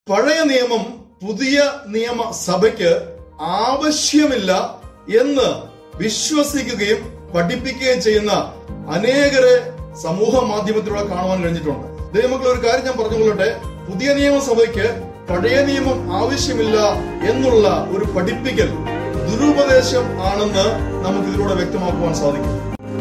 പഴയ നിയമം പുതിയ നിയമ സഭയ്ക്ക് ആവശ്യമില്ല എന്ന് വിശ്വസിക്കുകയും പഠിപ്പിക്കുകയും ചെയ്യുന്ന അനേകരെ സമൂഹ മാധ്യമത്തിലൂടെ കാണുവാൻ കഴിഞ്ഞിട്ടുണ്ട് ദൈവമക്കൾ ഒരു കാര്യം ഞാൻ പറഞ്ഞുകൊള്ളട്ടെ പുതിയ നിയമസഭയ്ക്ക് പഴയ നിയമം ആവശ്യമില്ല എന്നുള്ള ഒരു പഠിപ്പിക്കൽ ദുരുപദേശം ആണെന്ന് നമുക്ക് ഇതിലൂടെ വ്യക്തമാക്കുവാൻ സാധിക്കും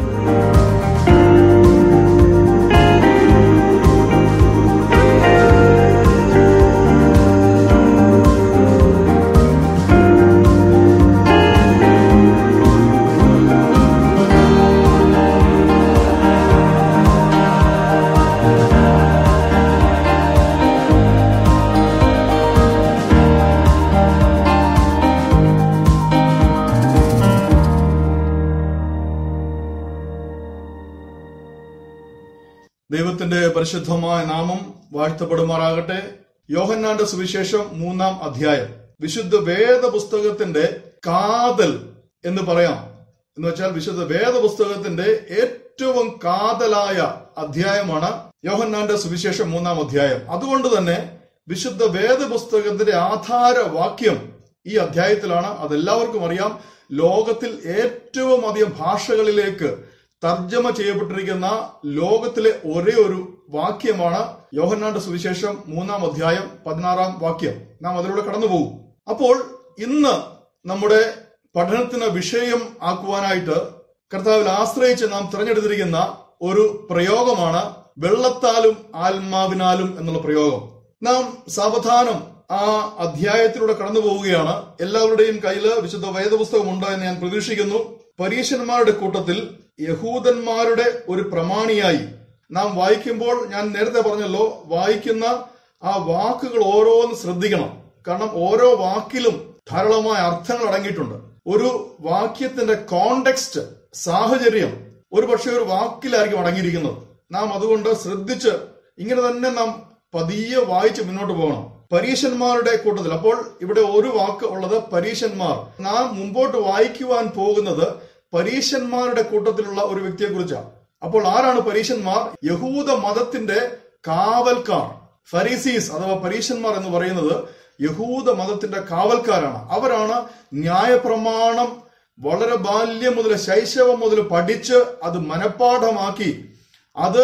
ദൈവത്തിന്റെ പരിശുദ്ധമായ നാമം വാഴ്ത്തപ്പെടുമാറാകട്ടെ യോഹന്നാന്റെ സുവിശേഷം മൂന്നാം അധ്യായം വിശുദ്ധ വേദ പുസ്തകത്തിന്റെ കാതൽ എന്ന് പറയാം എന്ന് വെച്ചാൽ വിശുദ്ധ വേദ പുസ്തകത്തിന്റെ ഏറ്റവും കാതലായ അധ്യായമാണ് യോഹന്നാന്റെ സുവിശേഷം മൂന്നാം അധ്യായം അതുകൊണ്ട് തന്നെ വിശുദ്ധ വേദ പുസ്തകത്തിന്റെ ആധാര വാക്യം ഈ അധ്യായത്തിലാണ് അതെല്ലാവർക്കും അറിയാം ലോകത്തിൽ ഏറ്റവും അധികം ഭാഷകളിലേക്ക് തർജ്ജമ ചെയ്യപ്പെട്ടിരിക്കുന്ന ലോകത്തിലെ ഒരേ ഒരു വാക്യമാണ് യോഹന്നാന്റെ സുവിശേഷം മൂന്നാം അധ്യായം പതിനാറാം വാക്യം നാം അതിലൂടെ കടന്നു പോകും അപ്പോൾ ഇന്ന് നമ്മുടെ പഠനത്തിന് വിഷയം ആക്കുവാനായിട്ട് കർത്താവിൽ ആശ്രയിച്ച് നാം തിരഞ്ഞെടുത്തിരിക്കുന്ന ഒരു പ്രയോഗമാണ് വെള്ളത്താലും ആത്മാവിനാലും എന്നുള്ള പ്രയോഗം നാം സാവധാനം ആ അധ്യായത്തിലൂടെ കടന്നു പോവുകയാണ് എല്ലാവരുടെയും കയ്യിൽ വിശുദ്ധ വേദപുസ്തകമുണ്ട് എന്ന് ഞാൻ പ്രതീക്ഷിക്കുന്നു പരീശന്മാരുടെ കൂട്ടത്തിൽ യഹൂദന്മാരുടെ ഒരു പ്രമാണിയായി നാം വായിക്കുമ്പോൾ ഞാൻ നേരത്തെ പറഞ്ഞല്ലോ വായിക്കുന്ന ആ വാക്കുകൾ ഓരോന്ന് ശ്രദ്ധിക്കണം കാരണം ഓരോ വാക്കിലും ധാരാളമായ അർത്ഥങ്ങൾ അടങ്ങിയിട്ടുണ്ട് ഒരു വാക്യത്തിന്റെ കോണ്ടെക്സ്റ്റ് സാഹചര്യം ഒരു പക്ഷേ ഒരു വാക്കിലായിരിക്കും അടങ്ങിയിരിക്കുന്നത് നാം അതുകൊണ്ട് ശ്രദ്ധിച്ച് ഇങ്ങനെ തന്നെ നാം പതിയെ വായിച്ച് മുന്നോട്ട് പോകണം പരീശന്മാരുടെ കൂട്ടത്തിൽ അപ്പോൾ ഇവിടെ ഒരു വാക്ക് ഉള്ളത് പരീശന്മാർ നാം മുമ്പോട്ട് വായിക്കുവാൻ പോകുന്നത് പരീശന്മാരുടെ കൂട്ടത്തിലുള്ള ഒരു വ്യക്തിയെ കുറിച്ചാണ് അപ്പോൾ ആരാണ് പരീശന്മാർ യഹൂദ മതത്തിന്റെ കാവൽക്കാർ ഫരീസീസ് അഥവാ പരീശന്മാർ എന്ന് പറയുന്നത് യഹൂദ മതത്തിന്റെ കാവൽക്കാരാണ് അവരാണ് ന്യായപ്രമാണം വളരെ ബാല്യം മുതൽ ശൈശവം മുതൽ പഠിച്ച് അത് മനഃപ്പാഠമാക്കി അത്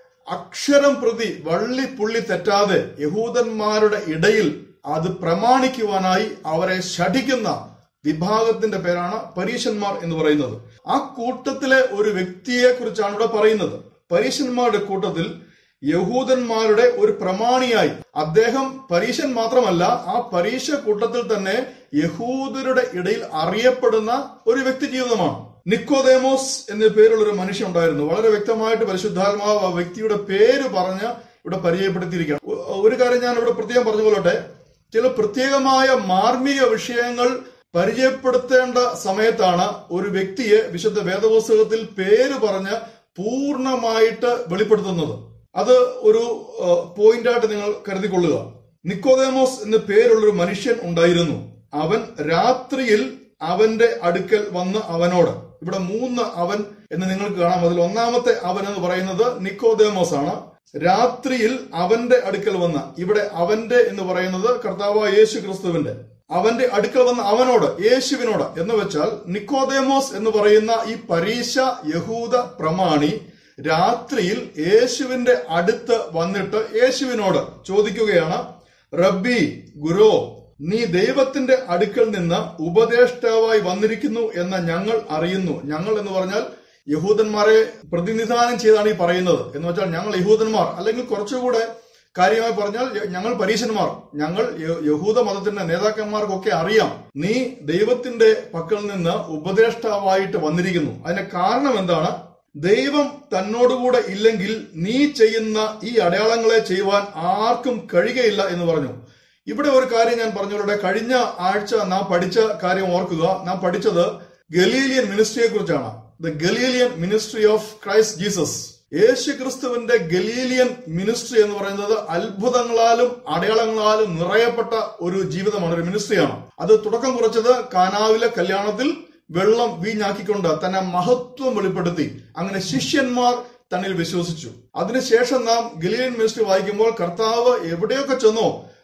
അക്ഷരം പ്രതി വള്ളി പുള്ളി തെറ്റാതെ യഹൂദന്മാരുടെ ഇടയിൽ അത് പ്രമാണിക്കുവാനായി അവരെ ശഠിക്കുന്ന വിഭാഗത്തിന്റെ പേരാണ് പരീശന്മാർ എന്ന് പറയുന്നത് ആ കൂട്ടത്തിലെ ഒരു വ്യക്തിയെ കുറിച്ചാണ് ഇവിടെ പറയുന്നത് പരീശന്മാരുടെ കൂട്ടത്തിൽ യഹൂദന്മാരുടെ ഒരു പ്രമാണിയായി അദ്ദേഹം പരീശൻ മാത്രമല്ല ആ പരീക്ഷ കൂട്ടത്തിൽ തന്നെ യഹൂദരുടെ ഇടയിൽ അറിയപ്പെടുന്ന ഒരു വ്യക്തി ജീവിതമാണ് നിക്കോദേമോസ് എന്ന പേരുള്ള ഒരു മനുഷ്യൻ ഉണ്ടായിരുന്നു വളരെ വ്യക്തമായിട്ട് പരിശുദ്ധാത്മാവ് ആ വ്യക്തിയുടെ പേര് പറഞ്ഞ് ഇവിടെ പരിചയപ്പെടുത്തിയിരിക്കുകയാണ് ഒ- ഒരു കാര്യം ഞാൻ ഇവിടെ പ്രത്യേകം പറഞ്ഞുകൊള്ളട്ടെ ചില പ്രത്യേകമായ മാർമിക വിഷയങ്ങൾ പരിചയപ്പെടുത്തേണ്ട സമയത്താണ് ഒരു വ്യക്തിയെ വിശുദ്ധ വേദപുസ്തകത്തിൽ പേര് പറഞ്ഞ് പൂർണ്ണമായിട്ട് വെളിപ്പെടുത്തുന്നത് അത് ഒരു പോയിന്റായിട്ട് നിങ്ങൾ കരുതിക്കൊള്ളുക നിക്കോദേമോസ് എന്ന പേരുള്ള ഒരു മനുഷ്യൻ ഉണ്ടായിരുന്നു അവൻ രാത്രിയിൽ അവന്റെ അടുക്കൽ വന്ന് അവനോട് ഇവിടെ മൂന്ന് അവൻ എന്ന് നിങ്ങൾക്ക് കാണാം അതിൽ ഒന്നാമത്തെ അവൻ എന്ന് പറയുന്നത് നിക്കോദേമോസ് ആണ് രാത്രിയിൽ അവന്റെ അടുക്കൽ വന്ന ഇവിടെ അവന്റെ എന്ന് പറയുന്നത് കർത്താവ് യേശു ക്രിസ്തുവിന്റെ അവന്റെ അടുക്കൽ വന്ന അവനോട് യേശുവിനോട് എന്ന് വെച്ചാൽ നിക്കോദേമോസ് എന്ന് പറയുന്ന ഈ പരീശ യഹൂദ പ്രമാണി രാത്രിയിൽ യേശുവിന്റെ അടുത്ത് വന്നിട്ട് യേശുവിനോട് ചോദിക്കുകയാണ് റബ്ബി ഗുരോ നീ ദൈവത്തിന്റെ അടുക്കൽ നിന്ന് ഉപദേഷ്ടാവായി വന്നിരിക്കുന്നു എന്ന് ഞങ്ങൾ അറിയുന്നു ഞങ്ങൾ എന്ന് പറഞ്ഞാൽ യഹൂദന്മാരെ പ്രതിനിധാനം ചെയ്താണ് ഈ പറയുന്നത് എന്ന് വെച്ചാൽ ഞങ്ങൾ യഹൂദന്മാർ അല്ലെങ്കിൽ കുറച്ചുകൂടെ കാര്യമായി പറഞ്ഞാൽ യ- ഞങ്ങൾ പരീശന്മാർ ഞങ്ങൾ യ- യഹൂദ മതത്തിന്റെ നേതാക്കന്മാർക്കൊക്കെ അറിയാം നീ ദൈവത്തിന്റെ പക്കൽ നിന്ന് ഉപദേഷ്ടാവായിട്ട് വന്നിരിക്കുന്നു അതിന് കാരണം എന്താണ് ദൈവം തന്നോടുകൂടെ ഇല്ലെങ്കിൽ നീ ചെയ്യുന്ന ഈ അടയാളങ്ങളെ ചെയ്യുവാൻ ആർക്കും കഴിയുകയില്ല എന്ന് പറഞ്ഞു ഇവിടെ ഒരു കാര്യം ഞാൻ പറഞ്ഞോളട്ടെ കഴിഞ്ഞ ആഴ്ച നാം പഠിച്ച കാര്യം ഓർക്കുക നാം പഠിച്ചത് ഗലീലിയൻ മിനിസ്ട്രിയെ കുറിച്ചാണ് the Galilean ministry of Christ Jesus യേശു ക്രിസ്തുവിന്റെ ഗലീലിയൻ മിനിസ്ട്രി എന്ന് പറയുന്നത് അത്ഭുതങ്ങളാലും അടയാളങ്ങളാലും നിറയപ്പെട്ട ഒരു ജീവിതമാണ് ഒരു മിനിസ്ട്രിയാണ് അത് തുടക്കം കുറിച്ചത് കാനാവിലെ കല്യാണത്തിൽ വെള്ളം വീഞ്ഞാക്കിക്കൊണ്ട് തന്നെ മഹത്വം വെളിപ്പെടുത്തി അങ്ങനെ ശിഷ്യന്മാർ തന്നിൽ വിശ്വസിച്ചു അതിനുശേഷം നാം ഗലീലിയൻ മിനിസ്ട്രി വായിക്കുമ്പോൾ കർത്താവ് എവിടെയൊക്കെ ചെന്നോ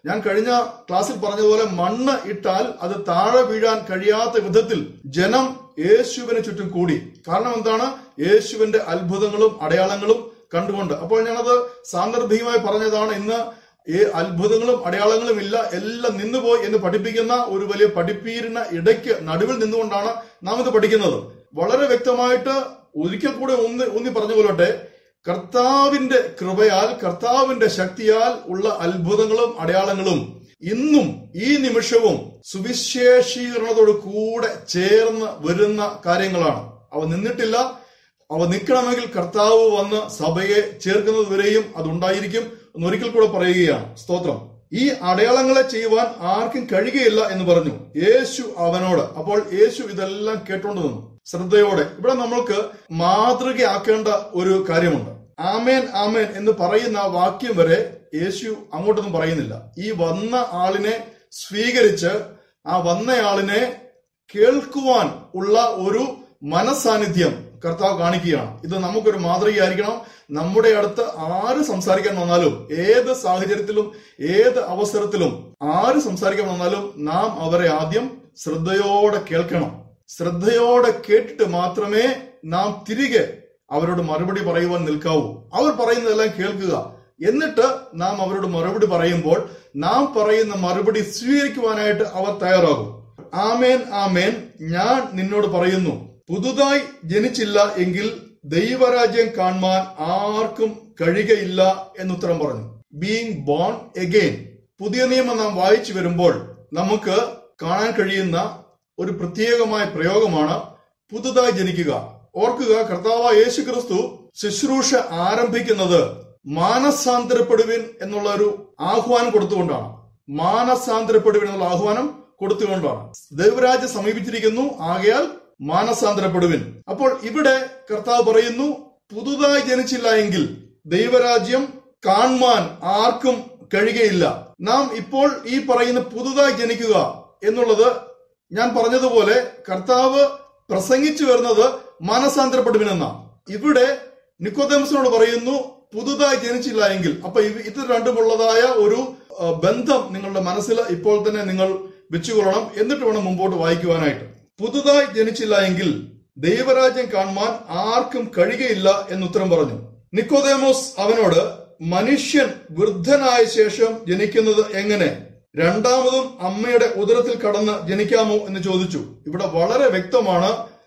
ഞാൻ കഴിഞ്ഞ ക്ലാസ്സിൽ പറഞ്ഞതുപോലെ മണ്ണ് ഇട്ടാൽ അത് താഴെ വീഴാൻ കഴിയാത്ത വിധത്തിൽ ജനം യേശുവിന് ചുറ്റും കൂടി കാരണം എന്താണ് യേശുവിന്റെ അത്ഭുതങ്ങളും അടയാളങ്ങളും കണ്ടുകൊണ്ട് അപ്പോൾ ഞാനത് സാന്ദർഭികമായി പറഞ്ഞതാണ് ഇന്ന് ഈ അത്ഭുതങ്ങളും അടയാളങ്ങളും ഇല്ല എല്ലാം നിന്നുപോയി എന്ന് പഠിപ്പിക്കുന്ന ഒരു വലിയ പഠിപ്പീരിന് ഇടയ്ക്ക് നടുവിൽ നിന്നുകൊണ്ടാണ് നാം ഇത് പഠിക്കുന്നത് വളരെ വ്യക്തമായിട്ട് ഒരിക്കൽ കൂടെ ഊന്നി ഊന്നി പറഞ്ഞു കൊള്ളട്ടെ കർത്താവിന്റെ കൃപയാൽ കർത്താവിന്റെ ശക്തിയാൽ ഉള്ള അത്ഭുതങ്ങളും അടയാളങ്ങളും ഇന്നും ഈ നിമിഷവും സുവിശേഷീകരണത്തോട് കൂടെ ചേർന്ന് വരുന്ന കാര്യങ്ങളാണ് അവ നിന്നിട്ടില്ല അവ നിൽക്കണമെങ്കിൽ കർത്താവ് വന്ന് സഭയെ ചേർക്കുന്നത് വരെയും അതുണ്ടായിരിക്കും എന്ന് ഒരിക്കൽ കൂടെ പറയുകയാണ് സ്തോത്രം ഈ അടയാളങ്ങളെ ചെയ്യുവാൻ ആർക്കും കഴിയുകയില്ല എന്ന് പറഞ്ഞു യേശു അവനോട് അപ്പോൾ യേശു ഇതെല്ലാം കേട്ടോണ്ട് നിന്നു ശ്രദ്ധയോടെ ഇവിടെ നമ്മൾക്ക് മാതൃകയാക്കേണ്ട ഒരു കാര്യമുണ്ട് ആമേൻ ആമേൻ എന്ന് പറയുന്ന ആ വാക്യം വരെ യേശു അങ്ങോട്ടൊന്നും പറയുന്നില്ല ഈ വന്ന ആളിനെ സ്വീകരിച്ച് ആ വന്നയാളിനെ കേൾക്കുവാൻ ഉള്ള ഒരു മനസാന്നിധ്യം കർത്താവ് കാണിക്കുകയാണ് ഇത് നമുക്കൊരു മാതൃകയായിരിക്കണം നമ്മുടെ അടുത്ത് ആര് സംസാരിക്കാൻ വന്നാലും ഏത് സാഹചര്യത്തിലും ഏത് അവസരത്തിലും ആര് സംസാരിക്കാൻ വന്നാലും നാം അവരെ ആദ്യം ശ്രദ്ധയോടെ കേൾക്കണം ശ്രദ്ധയോടെ കേട്ടിട്ട് മാത്രമേ നാം തിരികെ അവരോട് മറുപടി പറയുവാൻ നിൽക്കാവൂ അവർ പറയുന്നതെല്ലാം കേൾക്കുക എന്നിട്ട് നാം അവരോട് മറുപടി പറയുമ്പോൾ നാം പറയുന്ന മറുപടി സ്വീകരിക്കുവാനായിട്ട് അവർ തയ്യാറാകും ആമേൻ ആമേൻ ഞാൻ നിന്നോട് പറയുന്നു പുതുതായി ജനിച്ചില്ല എങ്കിൽ ദൈവരാജ്യം കാണുവാൻ ആർക്കും കഴിയുകയില്ല എന്നുത്തരം പറഞ്ഞു ബീങ് ബോൺ എഗെയിൻ പുതിയ നിയമം നാം വായിച്ചു വരുമ്പോൾ നമുക്ക് കാണാൻ കഴിയുന്ന ഒരു പ്രത്യേകമായ പ്രയോഗമാണ് പുതുതായി ജനിക്കുക ഓർക്കുക കർത്താവ് യേശു ക്രിസ്തു ശുശ്രൂഷ ആരംഭിക്കുന്നത് മാനസാന്തരപ്പെടുവിൻ എന്നുള്ള ഒരു ആഹ്വാനം കൊടുത്തുകൊണ്ടാണ് മാനസാന്തരപ്പെടുവിൻ എന്നുള്ള ആഹ്വാനം കൊടുത്തുകൊണ്ടാണ് ദൈവരാജ്യം സമീപിച്ചിരിക്കുന്നു ആകയാൽ മാനസാന്തരപ്പെടുവിൻ അപ്പോൾ ഇവിടെ കർത്താവ് പറയുന്നു പുതുതായി ജനിച്ചില്ല എങ്കിൽ ദൈവരാജ്യം കാണുവാൻ ആർക്കും കഴിയുകയില്ല നാം ഇപ്പോൾ ഈ പറയുന്ന പുതുതായി ജനിക്കുക എന്നുള്ളത് ഞാൻ പറഞ്ഞതുപോലെ കർത്താവ് പ്രസംഗിച്ചു വരുന്നത് മാനസാന്തരപ്പെടുവിനെന്ന ഇവിടെ നിക്കോദേമസിനോട് പറയുന്നു പുതുതായി ജനിച്ചില്ല എങ്കിൽ അപ്പൊ ഇവ- ഇത് രണ്ടുമുള്ളതായ ഒരു ആ, ബന്ധം നിങ്ങളുടെ മനസ്സിൽ ഇപ്പോൾ തന്നെ നിങ്ങൾ വെച്ചുകൊള്ളണം എന്നിട്ട് വേണം മുമ്പോട്ട് വായിക്കുവാനായിട്ട് പുതുതായി ജനിച്ചില്ല എങ്കിൽ ദൈവരാജ്യം കാണുവാൻ ആർക്കും കഴിയുകയില്ല എന്ന് ഉത്തരം പറഞ്ഞു നിക്കോദേമോസ് അവനോട് മനുഷ്യൻ വൃദ്ധനായ ശേഷം ജനിക്കുന്നത് എങ്ങനെ രണ്ടാമതും അമ്മയുടെ ഉദരത്തിൽ കടന്ന് ജനിക്കാമോ എന്ന് ചോദിച്ചു ഇവിടെ വളരെ വ്യക്തമാണ്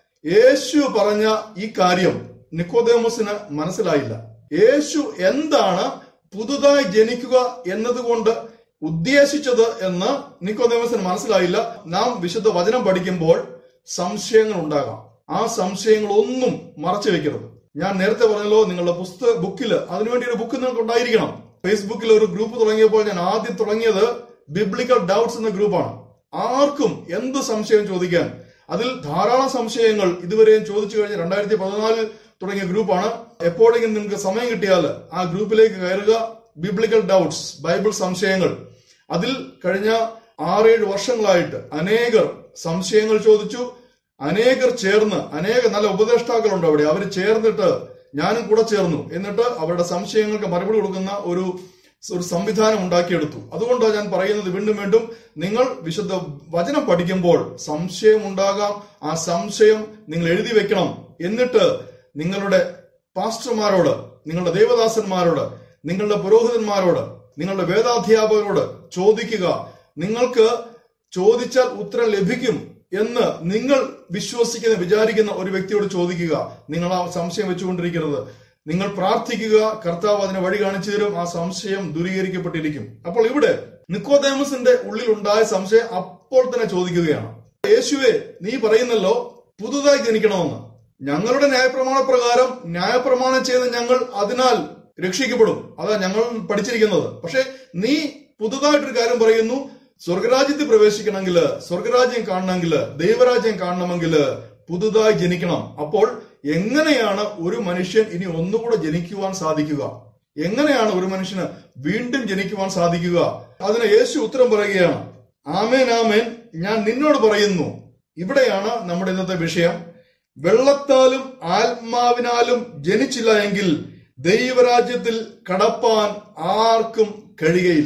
യേശു പറഞ്ഞ ഈ കാര്യം നിക്കോദേമോസിന് മനസ്സിലായില്ല യേശു എന്താണ് പുതുതായി ജനിക്കുക എന്നതുകൊണ്ട് ഉദ്ദേശിച്ചത് എന്ന് നിക്കോദേമസിന് മനസ്സിലായില്ല നാം വിശുദ്ധ വചനം പഠിക്കുമ്പോൾ സംശയങ്ങൾ ഉണ്ടാകാം ആ സംശയങ്ങളൊന്നും മറച്ചു വെക്കരുത് ഞാൻ നേരത്തെ പറഞ്ഞല്ലോ നിങ്ങളുടെ പുസ്തക ബുക്കിൽ അതിനുവേണ്ടി ഒരു ബുക്ക് നിങ്ങൾക്ക് ഉണ്ടായിരിക്കണം ഫേസ്ബുക്കിൽ ഒരു ഗ്രൂപ്പ് തുടങ്ങിയപ്പോൾ ഞാൻ ആദ്യം തുടങ്ങിയത് ബിബ്ലിക്കൽ ഡൗട്ട്സ് എന്ന ഗ്രൂപ്പാണ് ആർക്കും എന്ത് സംശയം ചോദിക്കാൻ അതിൽ ധാരാളം സംശയങ്ങൾ ഇതുവരെയും ചോദിച്ചു കഴിഞ്ഞ രണ്ടായിരത്തി പതിനാലിൽ തുടങ്ങിയ ഗ്രൂപ്പാണ് എപ്പോഴെങ്കിലും നിങ്ങൾക്ക് സമയം കിട്ടിയാൽ ആ ഗ്രൂപ്പിലേക്ക് കയറുക ബിബ്ലിക്കൽ ഡൗട്ട്സ് ബൈബിൾ സംശയങ്ങൾ അതിൽ കഴിഞ്ഞ ആറേഴ് വർഷങ്ങളായിട്ട് അനേകർ സംശയങ്ങൾ ചോദിച്ചു അനേകർ ചേർന്ന് അനേക നല്ല ഉപദേഷ്ടാക്കളുണ്ട് അവിടെ അവർ ചേർന്നിട്ട് ഞാനും കൂടെ ചേർന്നു എന്നിട്ട് അവരുടെ സംശയങ്ങൾക്ക് മറുപടി കൊടുക്കുന്ന ഒരു ഒരു സംവിധാനം ഉണ്ടാക്കിയെടുത്തു അതുകൊണ്ടാണ് ഞാൻ പറയുന്നത് വീണ്ടും വീണ്ടും നിങ്ങൾ വിശുദ്ധ വചനം പഠിക്കുമ്പോൾ സംശയം ഉണ്ടാകാം ആ സംശയം നിങ്ങൾ എഴുതി വെക്കണം എന്നിട്ട് നിങ്ങളുടെ പാസ്റ്റർമാരോട് നിങ്ങളുടെ ദേവദാസന്മാരോട് നിങ്ങളുടെ പുരോഹിതന്മാരോട് നിങ്ങളുടെ വേദാധ്യാപകരോട് ചോദിക്കുക നിങ്ങൾക്ക് ചോദിച്ചാൽ ഉത്തരം ലഭിക്കും എന്ന് നിങ്ങൾ വിശ്വസിക്കുന്ന വിചാരിക്കുന്ന ഒരു വ്യക്തിയോട് ചോദിക്കുക നിങ്ങൾ ആ സംശയം വെച്ചുകൊണ്ടിരിക്കരുത് നിങ്ങൾ പ്രാർത്ഥിക്കുക കർത്താവ് അതിനെ വഴി കാണിച്ചു തരും ആ സംശയം ദൂരീകരിക്കപ്പെട്ടിരിക്കും അപ്പോൾ ഇവിടെ നിക്കോദേമസിന്റെ ഉള്ളിൽ ഉണ്ടായ സംശയം അപ്പോൾ തന്നെ ചോദിക്കുകയാണ് യേശുവെ നീ പറയുന്നല്ലോ പുതുതായി ജനിക്കണമെന്ന് ഞങ്ങളുടെ ന്യായപ്രമാണ പ്രകാരം ന്യായപ്രമാണം ചെയ്ത ഞങ്ങൾ അതിനാൽ രക്ഷിക്കപ്പെടും അതാ ഞങ്ങൾ പഠിച്ചിരിക്കുന്നത് പക്ഷെ നീ പുതുതായിട്ടൊരു കാര്യം പറയുന്നു സ്വർഗരാജ്യത്തിൽ പ്രവേശിക്കണമെങ്കിൽ സ്വർഗരാജ്യം കാണണമെങ്കിൽ ദൈവരാജ്യം കാണണമെങ്കിൽ പുതുതായി ജനിക്കണം അപ്പോൾ എങ്ങനെയാണ് ഒരു മനുഷ്യൻ ഇനി ഒന്നുകൂടെ ജനിക്കുവാൻ സാധിക്കുക എങ്ങനെയാണ് ഒരു മനുഷ്യന് വീണ്ടും ജനിക്കുവാൻ സാധിക്കുക അതിന് യേശു ഉത്തരം പറയുകയാണ് ആമേൻ ആമേൻ ഞാൻ നിന്നോട് പറയുന്നു ഇവിടെയാണ് നമ്മുടെ ഇന്നത്തെ വിഷയം വെള്ളത്താലും ആത്മാവിനാലും ജനിച്ചില്ല എങ്കിൽ ദൈവരാജ്യത്തിൽ കടപ്പാൻ ആർക്കും കഴിയുകയില്ല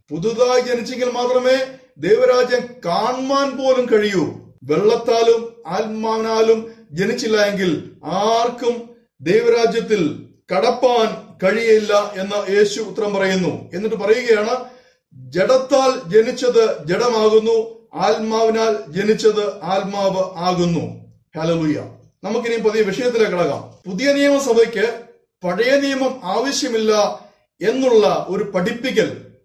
പുതുതായി ജനിച്ചെങ്കിൽ മാത്രമേ ദൈവരാജ്യം കാണുവാൻ പോലും കഴിയൂ വെള്ളത്താലും ആത്മാവിനാലും ജനിച്ചില്ല എങ്കിൽ ആർക്കും ദൈവരാജ്യത്തിൽ കടപ്പാൻ കഴിയില്ല എന്ന് യേശു ഉത്തരം പറയുന്നു എന്നിട്ട് പറയുകയാണ് ജഡത്താൽ ജനിച്ചത് ജഡമാകുന്നു ആത്മാവിനാൽ ജനിച്ചത് ആത്മാവ് ആകുന്നു ഹലലുയ നമുക്കിനി പുതിയ വിഷയത്തിലേക്ക് കിടക്കാം പുതിയ നിയമസഭയ്ക്ക് പഴയ നിയമം ആവശ്യമില്ല എന്നുള്ള ഒരു പഠിപ്പിക്കൽ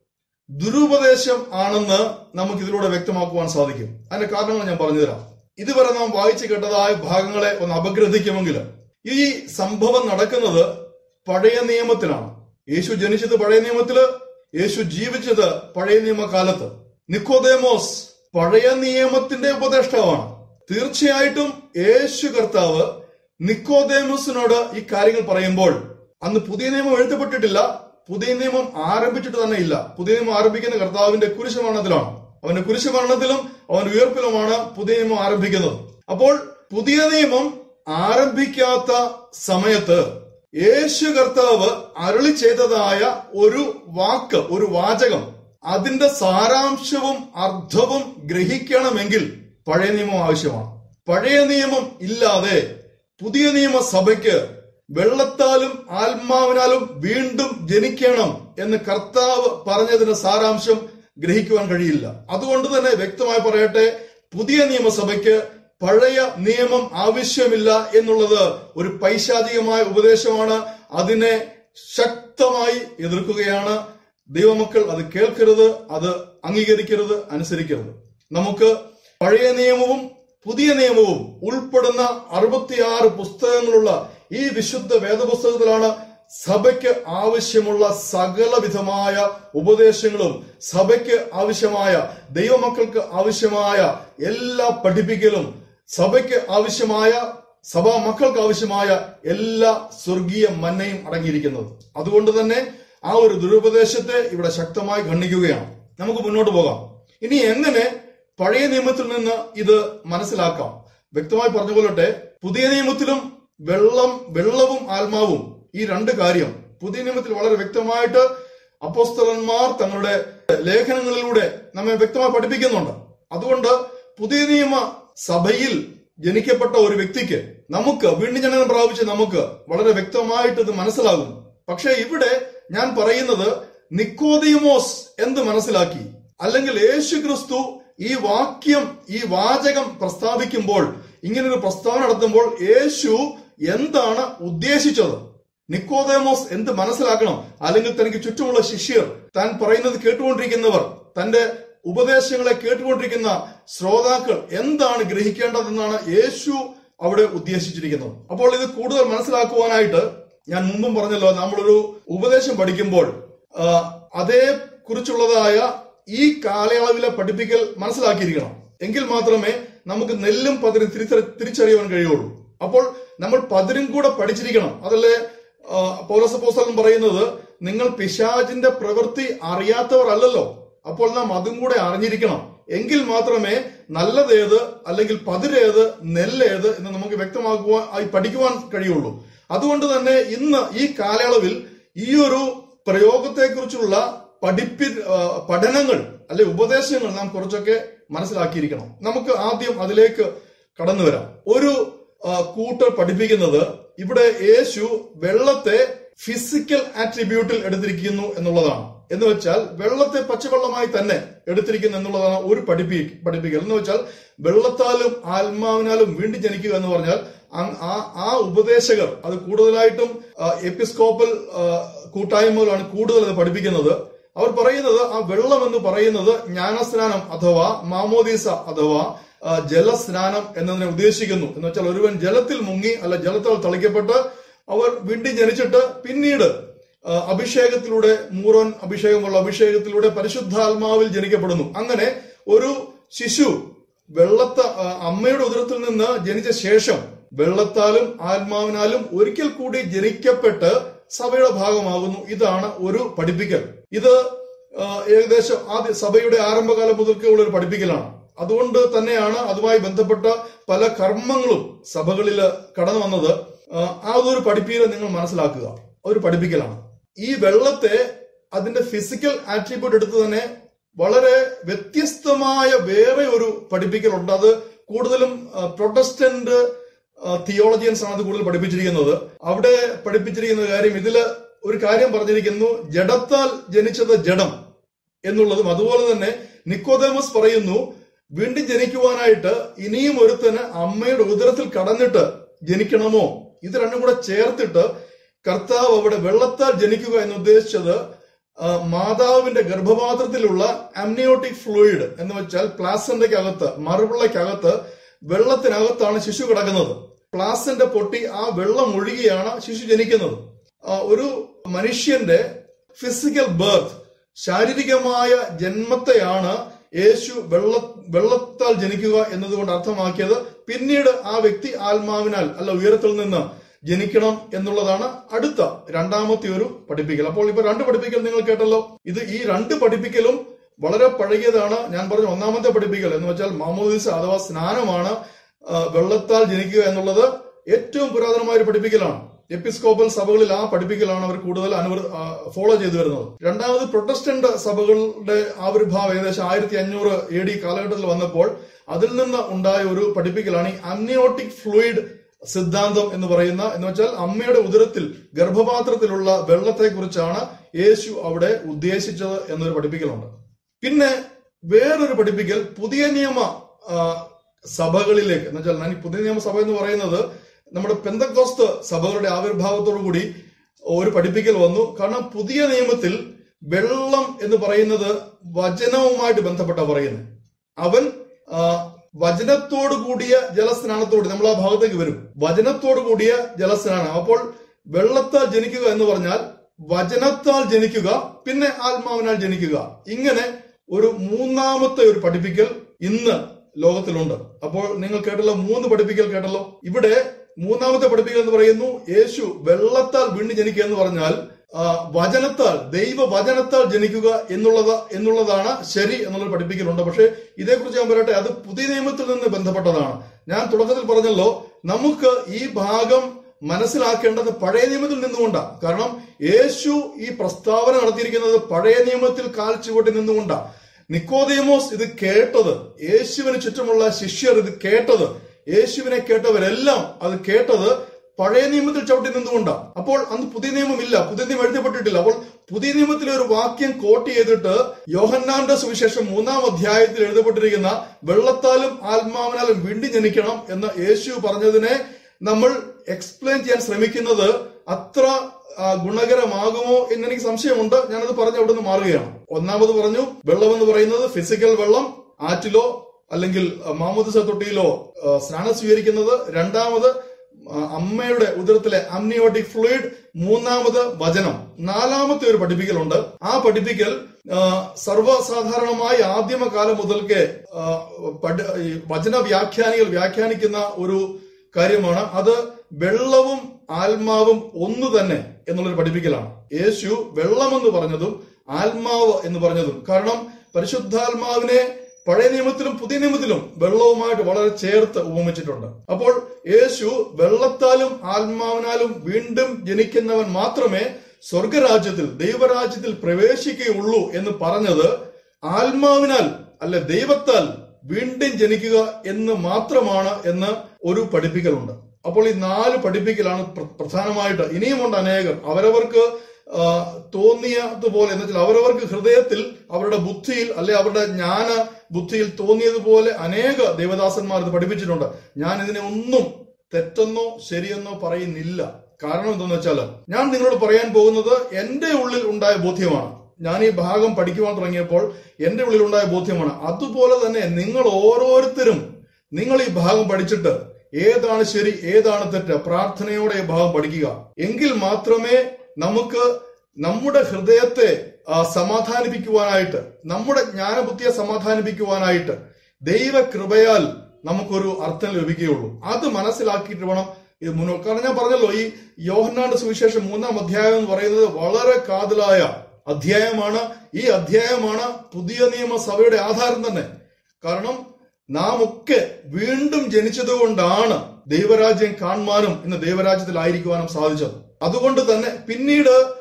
ദുരുപദേശം ആണെന്ന് നമുക്ക് ഇതിലൂടെ വ്യക്തമാക്കുവാൻ സാധിക്കും അതിന്റെ കാരണങ്ങൾ ഞാൻ പറഞ്ഞുതരാം ഇതുവരെ നാം വായിച്ചു കേട്ടതായ ഭാഗങ്ങളെ ഒന്ന് അപഗ്രഥിക്കുമെങ്കിൽ ഈ സംഭവം നടക്കുന്നത് പഴയ നിയമത്തിലാണ് യേശു ജനിച്ചത് പഴയ നിയമത്തില് യേശു ജീവിച്ചത് പഴയ നിയമകാലത്ത് നിക്കോദേമോസ് പഴയ നിയമത്തിന്റെ ഉപദേഷ്ടാവാണ് തീർച്ചയായിട്ടും യേശു കർത്താവ് നിക്കോദേമോസിനോട് ഈ കാര്യങ്ങൾ പറയുമ്പോൾ അന്ന് പുതിയ നിയമം എഴുതപ്പെട്ടിട്ടില്ല പുതിയ നിയമം ആരംഭിച്ചിട്ട് തന്നെ ഇല്ല പുതിയ നിയമം ആരംഭിക്കുന്ന കർത്താവിന്റെ കുരിശുമരണത്തിലാണ് അവന്റെ കുരിശുമരണത്തിലും അവന്റെ ഉയർപ്പിലുമാണ് പുതിയ നിയമം ആരംഭിക്കുന്നത് അപ്പോൾ പുതിയ നിയമം ആരംഭിക്കാത്ത സമയത്ത് യേശു കർത്താവ് അരുളി ചെയ്തതായ ഒരു വാക്ക് ഒരു വാചകം അതിന്റെ സാരാംശവും അർത്ഥവും ഗ്രഹിക്കണമെങ്കിൽ പഴയ നിയമം ആവശ്യമാണ് പഴയ നിയമം ഇല്ലാതെ പുതിയ നിയമസഭയ്ക്ക് വെള്ളത്താലും ആത്മാവിനാലും വീണ്ടും ജനിക്കണം എന്ന് കർത്താവ് പറഞ്ഞതിന്റെ സാരാംശം ഗ്രഹിക്കുവാൻ കഴിയില്ല അതുകൊണ്ട് തന്നെ വ്യക്തമായി പറയട്ടെ പുതിയ നിയമസഭയ്ക്ക് പഴയ നിയമം ആവശ്യമില്ല എന്നുള്ളത് ഒരു പൈശാചികമായ ഉപദേശമാണ് അതിനെ ശക്തമായി എതിർക്കുകയാണ് ദൈവമക്കൾ അത് കേൾക്കരുത് അത് അംഗീകരിക്കരുത് അനുസരിക്കരുത് നമുക്ക് പഴയ നിയമവും പുതിയ നിയമവും ഉൾപ്പെടുന്ന അറുപത്തിയാറ് പുസ്തകങ്ങളുള്ള ഈ വിശുദ്ധ വേദപുസ്തകത്തിലാണ് സഭയ്ക്ക് ആവശ്യമുള്ള സകലവിധമായ ഉപദേശങ്ങളും സഭയ്ക്ക് ആവശ്യമായ ദൈവമക്കൾക്ക് ആവശ്യമായ എല്ലാ പഠിപ്പിക്കലും സഭയ്ക്ക് ആവശ്യമായ സഭാ മക്കൾക്ക് ആവശ്യമായ എല്ലാ സ്വർഗീയ മന്നയും അടങ്ങിയിരിക്കുന്നത് അതുകൊണ്ട് തന്നെ ആ ഒരു ദുരുപദേശത്തെ ഇവിടെ ശക്തമായി ഖണ്ഡിക്കുകയാണ് നമുക്ക് മുന്നോട്ട് പോകാം ഇനി എങ്ങനെ പഴയ നിയമത്തിൽ നിന്ന് ഇത് മനസ്സിലാക്കാം വ്യക്തമായി പറഞ്ഞുകൊള്ളട്ടെ പുതിയ നിയമത്തിലും വെള്ളം വെള്ളവും ആത്മാവും ഈ രണ്ട് കാര്യം പുതിയ നിയമത്തിൽ വളരെ വ്യക്തമായിട്ട് അപ്പോസ്തലന്മാർ തങ്ങളുടെ ലേഖനങ്ങളിലൂടെ നമ്മെ വ്യക്തമായി പഠിപ്പിക്കുന്നുണ്ട് അതുകൊണ്ട് പുതിയ നിയമ സഭയിൽ ജനിക്കപ്പെട്ട ഒരു വ്യക്തിക്ക് നമുക്ക് വീണ്ടും ജനനം പ്രാപിച്ച നമുക്ക് വളരെ വ്യക്തമായിട്ട് ഇത് മനസ്സിലാകും പക്ഷെ ഇവിടെ ഞാൻ പറയുന്നത് നിക്കോദിയമോസ് എന്ത് മനസ്സിലാക്കി അല്ലെങ്കിൽ യേശു ക്രിസ്തു ഈ വാക്യം ഈ വാചകം പ്രസ്താവിക്കുമ്പോൾ ഇങ്ങനൊരു പ്രസ്താവന നടത്തുമ്പോൾ യേശു എന്താണ് ഉദ്ദേശിച്ചത് നിക്കോദേമോസ് എന്ത് മനസ്സിലാക്കണം അല്ലെങ്കിൽ തനിക്ക് ചുറ്റുമുള്ള ശിഷ്യർ താൻ പറയുന്നത് കേട്ടുകൊണ്ടിരിക്കുന്നവർ തന്റെ ഉപദേശങ്ങളെ കേട്ടുകൊണ്ടിരിക്കുന്ന ശ്രോതാക്കൾ എന്താണ് ഗ്രഹിക്കേണ്ടതെന്നാണ് യേശു അവിടെ ഉദ്ദേശിച്ചിരിക്കുന്നത് അപ്പോൾ ഇത് കൂടുതൽ മനസ്സിലാക്കുവാനായിട്ട് ഞാൻ മുമ്പും പറഞ്ഞല്ലോ നമ്മളൊരു ഉപദേശം പഠിക്കുമ്പോൾ ആ, അതേ കുറിച്ചുള്ളതായ ഈ കാലയളവിലെ പഠിപ്പിക്കൽ മനസ്സിലാക്കിയിരിക്കണം എങ്കിൽ മാത്രമേ നമുക്ക് നെല്ലും പതിരും തിരിച്ചറി തിരിച്ചറിയുവാൻ കഴിയുള്ളൂ അപ്പോൾ നമ്മൾ പതിരും കൂടെ പഠിച്ചിരിക്കണം അതല്ലേ ആ, പൗലോസപ്പോസ്തലൻ പറയുന്നത് നിങ്ങൾ പിശാചിന്റെ പ്രവൃത്തി അറിയാത്തവർ അല്ലല്ലോ അപ്പോൾ നാം അതും കൂടെ അറിഞ്ഞിരിക്കണം എങ്കിൽ മാത്രമേ നല്ലതേത് അല്ലെങ്കിൽ പതിരേത് നെല്ലേത് എന്ന് നമുക്ക് വ്യക്തമാക്കുവാൻ ആയി പഠിക്കുവാൻ കഴിയുള്ളൂ അതുകൊണ്ട് തന്നെ ഇന്ന് ഈ കാലയളവിൽ ഈ ഒരു പ്രയോഗത്തെക്കുറിച്ചുള്ള പഠിപ്പി ആ, പഠനങ്ങൾ അല്ലെ ഉപദേശങ്ങൾ നാം കുറച്ചൊക്കെ മനസ്സിലാക്കിയിരിക്കണം നമുക്ക് ആദ്യം അതിലേക്ക് കടന്നു വരാം ഒരു ആ, കൂട്ടർ പഠിപ്പിക്കുന്നത് ഇവിടെ യേശു വെള്ളത്തെ ഫിസിക്കൽ ആട്രിബ്യൂട്ടിൽ എടുത്തിരിക്കുന്നു എന്നുള്ളതാണ് എന്ന് വെച്ചാൽ വെള്ളത്തെ പച്ചവെള്ളമായി തന്നെ എടുത്തിരിക്കുന്നു എന്നുള്ളതാണ് ഒരു പഠിപ്പി പഠിപ്പിക്കൽ എന്ന് വെച്ചാൽ വെള്ളത്താലും ആത്മാവിനാലും വീണ്ടും ജനിക്കുക എന്ന് പറഞ്ഞാൽ അങ് ആ ആ ഉപദേശകർ അത് കൂടുതലായിട്ടും ആ, എപ്പിസ്കോപ്പൽ ആ, കൂട്ടായ്മകളാണ് കൂടുതൽ അത് പഠിപ്പിക്കുന്നത് അവർ പറയുന്നത് ആ വെള്ളം എന്ന് പറയുന്നത് ജ്ഞാനസ്നാനം അഥവാ മാമോദീസ അഥവാ ആ, ജലസ്നാനം എന്നതിനെ ഉദ്ദേശിക്കുന്നു എന്ന് വെച്ചാൽ ഒരുവൻ ജലത്തിൽ മുങ്ങി അല്ല ജലത്താൽ തളിക്കപ്പെട്ട് അവർ വീണ്ടും ജനിച്ചിട്ട് പിന്നീട് ആ, അഭിഷേകത്തിലൂടെ മൂറോൻ അഭിഷേകമുള്ള അഭിഷേകത്തിലൂടെ പരിശുദ്ധാത്മാവിൽ ജനിക്കപ്പെടുന്നു അങ്ങനെ ഒരു ശിശു വെള്ളത്ത ആ, അമ്മയുടെ ഉദരത്തിൽ നിന്ന് ജനിച്ച ശേഷം വെള്ളത്താലും ആത്മാവിനാലും ഒരിക്കൽ കൂടി ജനിക്കപ്പെട്ട് സഭയുടെ ഭാഗമാകുന്നു ഇതാണ് ഒരു പഠിപ്പിക്കൽ ഇത് ആ, ഏകദേശം ആദ്യ സഭയുടെ ആരംഭകാലം മുതൽക്കേ ഉള്ള ഒരു പഠിപ്പിക്കലാണ് അതുകൊണ്ട് തന്നെയാണ് അതുമായി ബന്ധപ്പെട്ട പല കർമ്മങ്ങളും സഭകളിൽ കടന്നു വന്നത് ആ, ആ ഒരു പഠിപ്പീരെ നിങ്ങൾ മനസ്സിലാക്കുക ഒരു പഠിപ്പിക്കലാണ് ഈ വെള്ളത്തെ അതിന്റെ ഫിസിക്കൽ ആട്രിബ്യൂട്ട് എടുത്ത് തന്നെ വളരെ വ്യത്യസ്തമായ വേറെ ഒരു പഠിപ്പിക്കൽ ഉണ്ട് അത് കൂടുതലും പ്രൊട്ടസ്റ്റന്റ് തിയോളജിയൻസ് ആണ് അത് കൂടുതൽ പഠിപ്പിച്ചിരിക്കുന്നത് അവിടെ പഠിപ്പിച്ചിരിക്കുന്ന കാര്യം ഇതില് ഒരു കാര്യം പറഞ്ഞിരിക്കുന്നു ജഡത്താൽ ജനിച്ചത് ജഡം എന്നുള്ളതും അതുപോലെ തന്നെ നിക്കോദേമസ് പറയുന്നു വീണ്ടും ജനിക്കുവാനായിട്ട് ഇനിയും ഒരുത്തന് അമ്മയുടെ ഉദരത്തിൽ കടന്നിട്ട് ജനിക്കണമോ ഇത് രണ്ടും കൂടെ ചേർത്തിട്ട് കർത്താവ് അവിടെ വെള്ളത്താൽ ജനിക്കുക എന്ന് ഉദ്ദേശിച്ചത് ആ, മാതാവിന്റെ ഗർഭപാത്രത്തിലുള്ള അമ്നിയോട്ടിക് ഫ്ലൂയിഡ് എന്ന് വെച്ചാൽ പ്ലാസന്റയ്ക്കകത്ത് മറുപിള്ളയ്ക്കകത്ത് വെള്ളത്തിനകത്താണ് ശിശു കിടക്കുന്നത് പ്ലാസന്റെ പൊട്ടി ആ വെള്ളം ഒഴുകിയാണ് ശിശു ജനിക്കുന്നത് ആ, ഒരു മനുഷ്യന്റെ ഫിസിക്കൽ ബർത്ത് ശാരീരികമായ ജന്മത്തെയാണ് യേശു വെള്ള വെള്ളത്താൽ ജനിക്കുക എന്നതുകൊണ്ട് അർത്ഥമാക്കിയത് പിന്നീട് ആ വ്യക്തി ആത്മാവിനാൽ അല്ല ഉയരത്തിൽ നിന്ന് ജനിക്കണം എന്നുള്ളതാണ് അടുത്ത രണ്ടാമത്തെ ഒരു പഠിപ്പിക്കൽ അപ്പോൾ ഇപ്പൊ രണ്ട് പഠിപ്പിക്കൽ നിങ്ങൾ കേട്ടല്ലോ ഇത് ഈ രണ്ട് പഠിപ്പിക്കലും വളരെ പഴകിയതാണ് ഞാൻ പറഞ്ഞ ഒന്നാമത്തെ പഠിപ്പിക്കൽ എന്ന് വെച്ചാൽ മാമോദിസ അഥവാ സ്നാനമാണ് ആ, വെള്ളത്താൽ ജനിക്കുക എന്നുള്ളത് ഏറ്റവും പുരാതനമായ ഒരു പഠിപ്പിക്കലാണ് എപ്പിസ്കോപ്പൽ സഭകളിൽ ആ പഠിപ്പിക്കലാണ് അവർ കൂടുതൽ അനുവർ ഫോളോ ചെയ്തു വരുന്നത് രണ്ടാമത് പ്രൊട്ടസ്റ്റന്റ് സഭകളുടെ ആവിർഭാവം ഏകദേശം ആയിരത്തി അഞ്ഞൂറ് എ ഡി കാലഘട്ടത്തിൽ വന്നപ്പോൾ അതിൽ നിന്ന് ഉണ്ടായ ഒരു പഠിപ്പിക്കലാണ് ഈ അമ്നിയോട്ടിക് ഫ്ലൂയിഡ് സിദ്ധാന്തം എന്ന് പറയുന്ന എന്ന് വെച്ചാൽ അമ്മയുടെ ഉദരത്തിൽ ഗർഭപാത്രത്തിലുള്ള വെള്ളത്തെ കുറിച്ചാണ് യേശു അവിടെ ഉദ്ദേശിച്ചത് എന്നൊരു പഠിപ്പിക്കലുണ്ട് പിന്നെ വേറൊരു പഠിപ്പിക്കൽ പുതിയ നിയമ ആ, സഭകളിലേക്ക് എന്ന് വെച്ചാൽ ഞാൻ ഈ പുതിയ നിയമ സഭ എന്ന് പറയുന്നത് നമ്മുടെ പെന്തക്കോസ്ത് സഭകളുടെ ആവിർഭാവത്തോടു കൂടി ഒരു പഠിപ്പിക്കൽ വന്നു കാരണം പുതിയ നിയമത്തിൽ വെള്ളം എന്ന് പറയുന്നത് വചനവുമായിട്ട് ബന്ധപ്പെട്ട പറയുന്നത് അവൻ ആ, വചനത്തോടു കൂടിയ ജലസ്നാനത്തോട് നമ്മൾ ആ ഭാഗത്തേക്ക് വരും വചനത്തോടു കൂടിയ ജലസ്നാനം അപ്പോൾ വെള്ളത്താൽ ജനിക്കുക എന്ന് പറഞ്ഞാൽ വചനത്താൽ ജനിക്കുക പിന്നെ ആത്മാവിനാൽ ജനിക്കുക ഇങ്ങനെ ഒരു മൂന്നാമത്തെ ഒരു പഠിപ്പിക്കൽ ഇന്ന് ലോകത്തിലുണ്ട് അപ്പോൾ നിങ്ങൾ കേട്ടല്ലോ മൂന്ന് പഠിപ്പിക്കൽ കേട്ടല്ലോ ഇവിടെ മൂന്നാമത്തെ പഠിപ്പിക്കൽ എന്ന് പറയുന്നു യേശു വെള്ളത്താൽ വീണ്ടും ജനിക്കുക എന്ന് പറഞ്ഞാൽ ആ, വചനത്താൽ ദൈവ വചനത്താൽ ജനിക്കുക എന്നുള്ളത് എന്നുള്ളതാണ് ശരി എന്നുള്ളൊരു പഠിപ്പിക്കലുണ്ട് പക്ഷേ ഇതേക്കുറിച്ച് ഞാൻ പറയട്ടെ അത് പുതിയ നിയമത്തിൽ നിന്ന് ബന്ധപ്പെട്ടതാണ് ഞാൻ തുടക്കത്തിൽ പറഞ്ഞല്ലോ നമുക്ക് ഈ ഭാഗം മനസ്സിലാക്കേണ്ടത് പഴയ നിയമത്തിൽ നിന്നുകൊണ്ടാണ് കാരണം യേശു ഈ പ്രസ്താവന നടത്തിയിരിക്കുന്നത് പഴയ നിയമത്തിൽ കാൽ ചുവട്ടി നിന്നുകൊണ്ടാണ് നിക്കോദേമോസ് ഇത് കേട്ടത് യേശുവിന് ചുറ്റുമുള്ള ശിഷ്യർ ഇത് കേട്ടത് യേശുവിനെ കേട്ടവരെല്ലാം അത് കേട്ടത് പഴയ നിയമത്തിൽ ചവിട്ടി നിന്നുകൊണ്ടാണ് അപ്പോൾ അന്ന് പുതിയ നിയമമില്ല പുതിയ നിയമം എഴുതപ്പെട്ടിട്ടില്ല അപ്പോൾ പുതിയ നിയമത്തിലെ ഒരു വാക്യം കോട്ട് ചെയ്തിട്ട് യോഹന്നാന്റെ സുവിശേഷം മൂന്നാം അധ്യായത്തിൽ എഴുതപ്പെട്ടിരിക്കുന്ന വെള്ളത്താലും ആത്മാവിനാലും വീണ്ടും ജനിക്കണം എന്ന് യേശു പറഞ്ഞതിനെ നമ്മൾ എക്സ്പ്ലെയിൻ ചെയ്യാൻ ശ്രമിക്കുന്നത് അത്ര ആ, ഗുണകരമാകുമോ എന്ന് എനിക്ക് സംശയമുണ്ട് ഞാനത് പറഞ്ഞ് അവിടെ നിന്ന് മാറുകയാണ് ഒന്നാമത് പറഞ്ഞു വെള്ളം എന്ന് പറയുന്നത് ഫിസിക്കൽ വെള്ളം ആറ്റിലോ അല്ലെങ്കിൽ ആ, മാമോദിസ തൊട്ടിയിലോ ആ, സ്നാനം സ്വീകരിക്കുന്നത് രണ്ടാമത് ആ, അമ്മയുടെ ഉദരത്തിലെ അമ്നിയോട്ടിക് ഫ്ലൂയിഡ് മൂന്നാമത് വചനം നാലാമത്തെ ഒരു പഠിപ്പിക്കലുണ്ട് ആ പഠിപ്പിക്കൽ ആ, സർവ്വസാധാരണമായി ആദ്യമകാലം മുതൽക്കേ ആ, പഠ- ഈ വചന വ്യാഖ്യാനികൾ വ്യാഖ്യാനിക്കുന്ന ഒരു കാര്യമാണ് അത് വെള്ളവും ആത്മാവും ഒന്ന് തന്നെ എന്നുള്ളൊരു പഠിപ്പിക്കലാണ് യേശു വെള്ളമെന്ന് പറഞ്ഞതും ആത്മാവ് എന്ന് പറഞ്ഞതും കാരണം പരിശുദ്ധാത്മാവിനെ പഴയ നിയമത്തിലും പുതിയ നിയമത്തിലും വെള്ളവുമായിട്ട് വളരെ ചേർത്ത് ഉപമിച്ചിട്ടുണ്ട് അപ്പോൾ യേശു വെള്ളത്താലും ആത്മാവിനാലും വീണ്ടും ജനിക്കുന്നവൻ മാത്രമേ സ്വർഗരാജ്യത്തിൽ ദൈവരാജ്യത്തിൽ പ്രവേശിക്കുകയുള്ളൂ എന്ന് പറഞ്ഞത് ആത്മാവിനാൽ അല്ലെ ദൈവത്താൽ വീണ്ടും ജനിക്കുക എന്ന് മാത്രമാണ് എന്ന് ഒരു പഠിപ്പിക്കലുണ്ട് അപ്പോൾ ഈ നാല് പഠിപ്പിക്കലാണ് പ്ര- പ്രധാനമായിട്ട് ഇനിയുമുണ്ട് അനേകം അവരവർക്ക് ആ, തോന്നിയതുപോലെ എന്ന് വെച്ചാൽ അവരവർക്ക് ഹൃദയത്തിൽ അവരുടെ ബുദ്ധിയിൽ അല്ലെ അവരുടെ ജ്ഞാന ബുദ്ധിയിൽ തോന്നിയതുപോലെ അനേക ദേവദാസന്മാർ ഇത് പഠിപ്പിച്ചിട്ടുണ്ട് ഞാൻ ഇതിനെ ഒന്നും തെറ്റെന്നോ ശരിയെന്നോ പറയുന്നില്ല കാരണം എന്തെന്ന് വെച്ചാൽ ഞാൻ നിങ്ങളോട് പറയാൻ പോകുന്നത് എന്റെ ഉള്ളിൽ ഉണ്ടായ ബോധ്യമാണ് ഞാൻ ഈ ഭാഗം പഠിക്കുവാൻ തുടങ്ങിയപ്പോൾ എന്റെ ഉള്ളിൽ ഉണ്ടായ ബോധ്യമാണ് അതുപോലെ തന്നെ നിങ്ങൾ ഓരോരുത്തരും നിങ്ങൾ ഈ ഭാഗം പഠിച്ചിട്ട് ഏതാണ് ശരി ഏതാണ് തെറ്റ് പ്രാർത്ഥനയോടെ ഈ ഭാഗം പഠിക്കുക എങ്കിൽ മാത്രമേ നമുക്ക് നമ്മുടെ ഹൃദയത്തെ ആ, സമാധാനിപ്പിക്കുവാനായിട്ട് നമ്മുടെ ജ്ഞാനബുദ്ധിയെ സമാധാനിപ്പിക്കുവാനായിട്ട് ദൈവകൃപയാൽ നമുക്കൊരു അർത്ഥം ലഭിക്കുകയുള്ളൂ അത് മനസ്സിലാക്കിയിട്ട് വേണം ഇത് മുന്നോട്ട് കാരണം ഞാൻ പറഞ്ഞല്ലോ ഈ യോഹന്നാന്റെ സുവിശേഷം മൂന്നാം അധ്യായം എന്ന് പറയുന്നത് വളരെ കാതലായ അധ്യായമാണ് ഈ അധ്യായമാണ് പുതിയ നിയമസഭയുടെ ആധാരം തന്നെ കാരണം നാം ഒക്കെ വീണ്ടും ജനിച്ചതുകൊണ്ടാണ് ദൈവരാജ്യം കാണുവാനും ഇന്ന് ദൈവരാജ്യത്തിലായിരിക്കുവാനും സാധിച്ചത് അതുകൊണ്ട് തന്നെ പിന്നീട്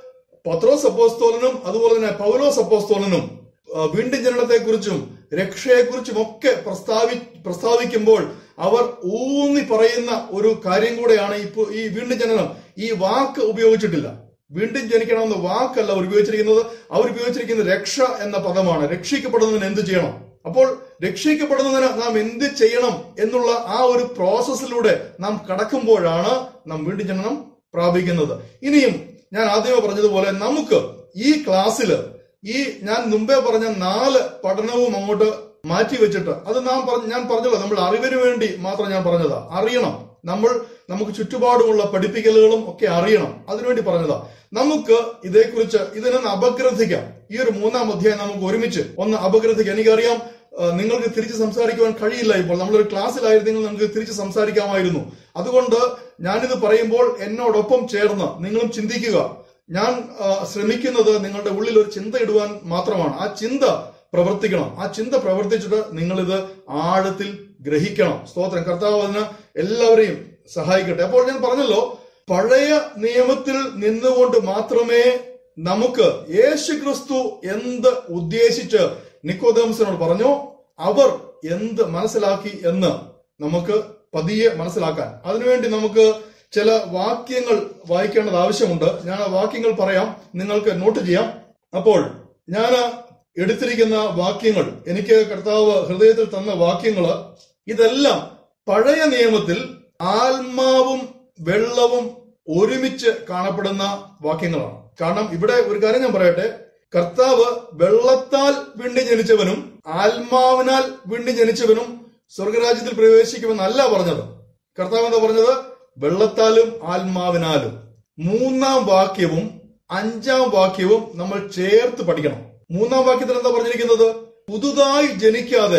പത്രോസ് അപ്പോസ്തോലനും അതുപോലെ തന്നെ പൗലോസ് അപ്പോസ്തോലനും ആ, വീണ്ടും ജനനത്തെക്കുറിച്ചും രക്ഷയെക്കുറിച്ചും ഒക്കെ പ്രസ്താവി പ്രസ്താവിക്കുമ്പോൾ അവർ ഊന്നി പറയുന്ന ഒരു കാര്യം കൂടെയാണ് ഇപ്പൊ ഈ വീണ്ടും ജനനം ഈ വാക്ക് ഉപയോഗിച്ചിട്ടില്ല വീണ്ടും ജനിക്കണമെന്ന വാക്കല്ല അവർ ഉപയോഗിച്ചിരിക്കുന്നത് അവർ ഉപയോഗിച്ചിരിക്കുന്നത് രക്ഷ എന്ന പദമാണ് രക്ഷിക്കപ്പെടുന്നതിന് എന്ത് ചെയ്യണം അപ്പോൾ രക്ഷിക്കപ്പെടുന്നതിന് നാം എന്ത് ചെയ്യണം എന്നുള്ള ആ ഒരു പ്രോസസ്സിലൂടെ നാം കടക്കുമ്പോഴാണ് നാം വീണ്ടും ജനനം പ്രാപിക്കുന്നത് ഇനിയും ഞാൻ ആദ്യമേ പറഞ്ഞതുപോലെ നമുക്ക് ഈ ക്ലാസ്സില് ഈ ഞാൻ മുമ്പേ പറഞ്ഞ നാല് പഠനവും അങ്ങോട്ട് മാറ്റി വെച്ചിട്ട് അത് നാം പറഞ്ഞ ഞാൻ പറഞ്ഞല്ലോ നമ്മൾ അറിവിന് വേണ്ടി മാത്രം ഞാൻ പറഞ്ഞതാ അറിയണം നമ്മൾ നമുക്ക് ചുറ്റുപാടുമുള്ള പഠിപ്പിക്കലുകളും ഒക്കെ അറിയണം അതിനുവേണ്ടി പറഞ്ഞതാ നമുക്ക് ഇതേക്കുറിച്ച് ഇതിനൊന്ന് അപഗ്രഥിക്കാം ഈ ഒരു മൂന്നാം അധ്യായം നമുക്ക് ഒരുമിച്ച് ഒന്ന് അപഗ്രഥിക്കാം എനിക്കറിയാം ആ, നിങ്ങൾക്ക് തിരിച്ച് സംസാരിക്കുവാൻ കഴിയില്ല ഇപ്പോൾ നമ്മളൊരു ക്ലാസ്സിലായിരുന്നെങ്കിൽ നമുക്ക് തിരിച്ച് സംസാരിക്കാമായിരുന്നു അതുകൊണ്ട് ഞാനിത് പറയുമ്പോൾ എന്നോടൊപ്പം ചേർന്ന് നിങ്ങളും ചിന്തിക്കുക ഞാൻ ആ, ശ്രമിക്കുന്നത് നിങ്ങളുടെ ഉള്ളിൽ ഒരു ചിന്ത ഇടുവാൻ മാത്രമാണ് ആ ചിന്ത പ്രവർത്തിക്കണം ആ ചിന്ത പ്രവർത്തിച്ചിട്ട് നിങ്ങളിത് ആഴത്തിൽ ഗ്രഹിക്കണം സ്തോത്രം കർത്താവ് അതിന് എല്ലാവരെയും സഹായിക്കട്ടെ അപ്പോൾ ഞാൻ പറഞ്ഞല്ലോ പഴയ നിയമത്തിൽ നിന്നുകൊണ്ട് മാത്രമേ നമുക്ക് യേശു ക്രിസ്തു എന്ത് ഉദ്ദേശിച്ച് നിക്കോദേമസിനോട് പറഞ്ഞു അവർ എന്ത് മനസ്സിലാക്കി എന്ന് നമുക്ക് പതിയെ മനസ്സിലാക്കാൻ അതിനുവേണ്ടി നമുക്ക് ചില വാക്യങ്ങൾ വായിക്കേണ്ടത് ആവശ്യമുണ്ട് ഞാൻ ആ വാക്യങ്ങൾ പറയാം നിങ്ങൾക്ക് നോട്ട് ചെയ്യാം അപ്പോൾ ഞാൻ എടുത്തിരിക്കുന്ന വാക്യങ്ങൾ എനിക്ക് കർത്താവ് ഹൃദയത്തിൽ തന്ന വാക്യങ്ങള് ഇതെല്ലാം പഴയ നിയമത്തിൽ ആത്മാവും വെള്ളവും ഒരുമിച്ച് കാണപ്പെടുന്ന വാക്യങ്ങളാണ് കാരണം ഇവിടെ ഒരു കാര്യം ഞാൻ പറയട്ടെ കർത്താവ് വെള്ളത്താൽ വീണ്ടും ജനിച്ചവനും ആത്മാവിനാൽ വീണ്ടും ജനിച്ചവനും സ്വർഗരാജ്യത്തിൽ പ്രവേശിക്കുമെന്നല്ല പറഞ്ഞത് കർത്താവ് എന്താ പറഞ്ഞത് വെള്ളത്താലും ആത്മാവിനാലും മൂന്നാം വാക്യവും അഞ്ചാം വാക്യവും നമ്മൾ ചേർത്ത് പഠിക്കണം മൂന്നാം വാക്യത്തിൽ എന്താ പറഞ്ഞിരിക്കുന്നത് പുതുതായി ജനിക്കാതെ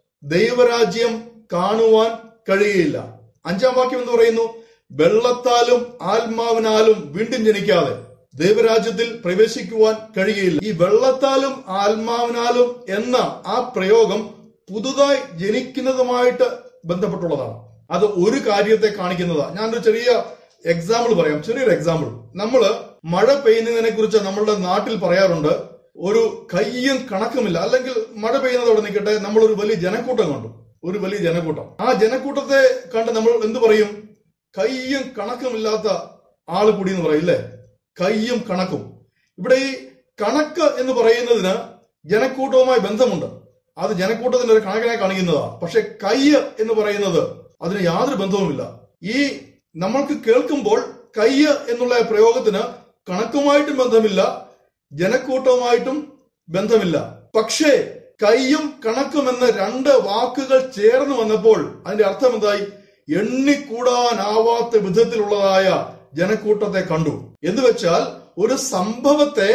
ദൈവരാജ്യം കാണുവാൻ കഴിയുകയില്ല അഞ്ചാം വാക്യം എന്ന് പറയുന്നു വെള്ളത്താലും ആത്മാവിനാലും വീണ്ടും ജനിക്കാതെ ദൈവരാജ്യത്തിൽ പ്രവേശിക്കുവാൻ കഴിയുകയില്ല ഈ വെള്ളത്താലും ആത്മാവിനാലും എന്ന ആ പ്രയോഗം പുതുതായി ജനിക്കുന്നതുമായിട്ട് ബന്ധപ്പെട്ടുള്ളതാണ് അത് ഒരു കാര്യത്തെ കാണിക്കുന്നതാണ് ഞാനൊരു ചെറിയ എക്സാമ്പിൾ പറയാം ചെറിയൊരു എക്സാമ്പിൾ നമ്മള് മഴ പെയ്യുന്നതിനെ കുറിച്ച് നമ്മളുടെ നാട്ടിൽ പറയാറുണ്ട് ഒരു കയ്യും കണക്കുമില്ല അല്ലെങ്കിൽ മഴ പെയ്യുന്നത് അവിടെ നിൽക്കട്ടെ നമ്മൾ ഒരു വലിയ ജനക്കൂട്ടം കണ്ടു ഒരു വലിയ ജനക്കൂട്ടം ആ ജനക്കൂട്ടത്തെ കണ്ട് നമ്മൾ എന്ത് പറയും കയ്യും കണക്കുമില്ലാത്ത ആള് കൂടി എന്ന് പറയും ഇല്ലേ കയ്യും കണക്കും ഇവിടെ ഈ കണക്ക് എന്ന് പറയുന്നതിന് ജനക്കൂട്ടവുമായി ബന്ധമുണ്ട് അത് ജനക്കൂട്ടത്തിന്റെ ഒരു കണക്കിനെ കാണിക്കുന്നതാ പക്ഷെ കയ്യ് എന്ന് പറയുന്നത് അതിന് യാതൊരു ബന്ധവുമില്ല ഈ നമ്മൾക്ക് കേൾക്കുമ്പോൾ കയ്യ് എന്നുള്ള പ്രയോഗത്തിന് കണക്കുമായിട്ടും ബന്ധമില്ല ജനക്കൂട്ടവുമായിട്ടും ബന്ധമില്ല പക്ഷേ കയ്യും കണക്കും എന്ന രണ്ട് വാക്കുകൾ ചേർന്ന് വന്നപ്പോൾ അതിന്റെ അർത്ഥം എന്തായി എണ്ണിക്കൂടാനാവാത്ത വിധത്തിലുള്ളതായ ജനക്കൂട്ടത്തെ കണ്ടു എന്ന് വെച്ചാൽ ഒരു സംഭവത്തെ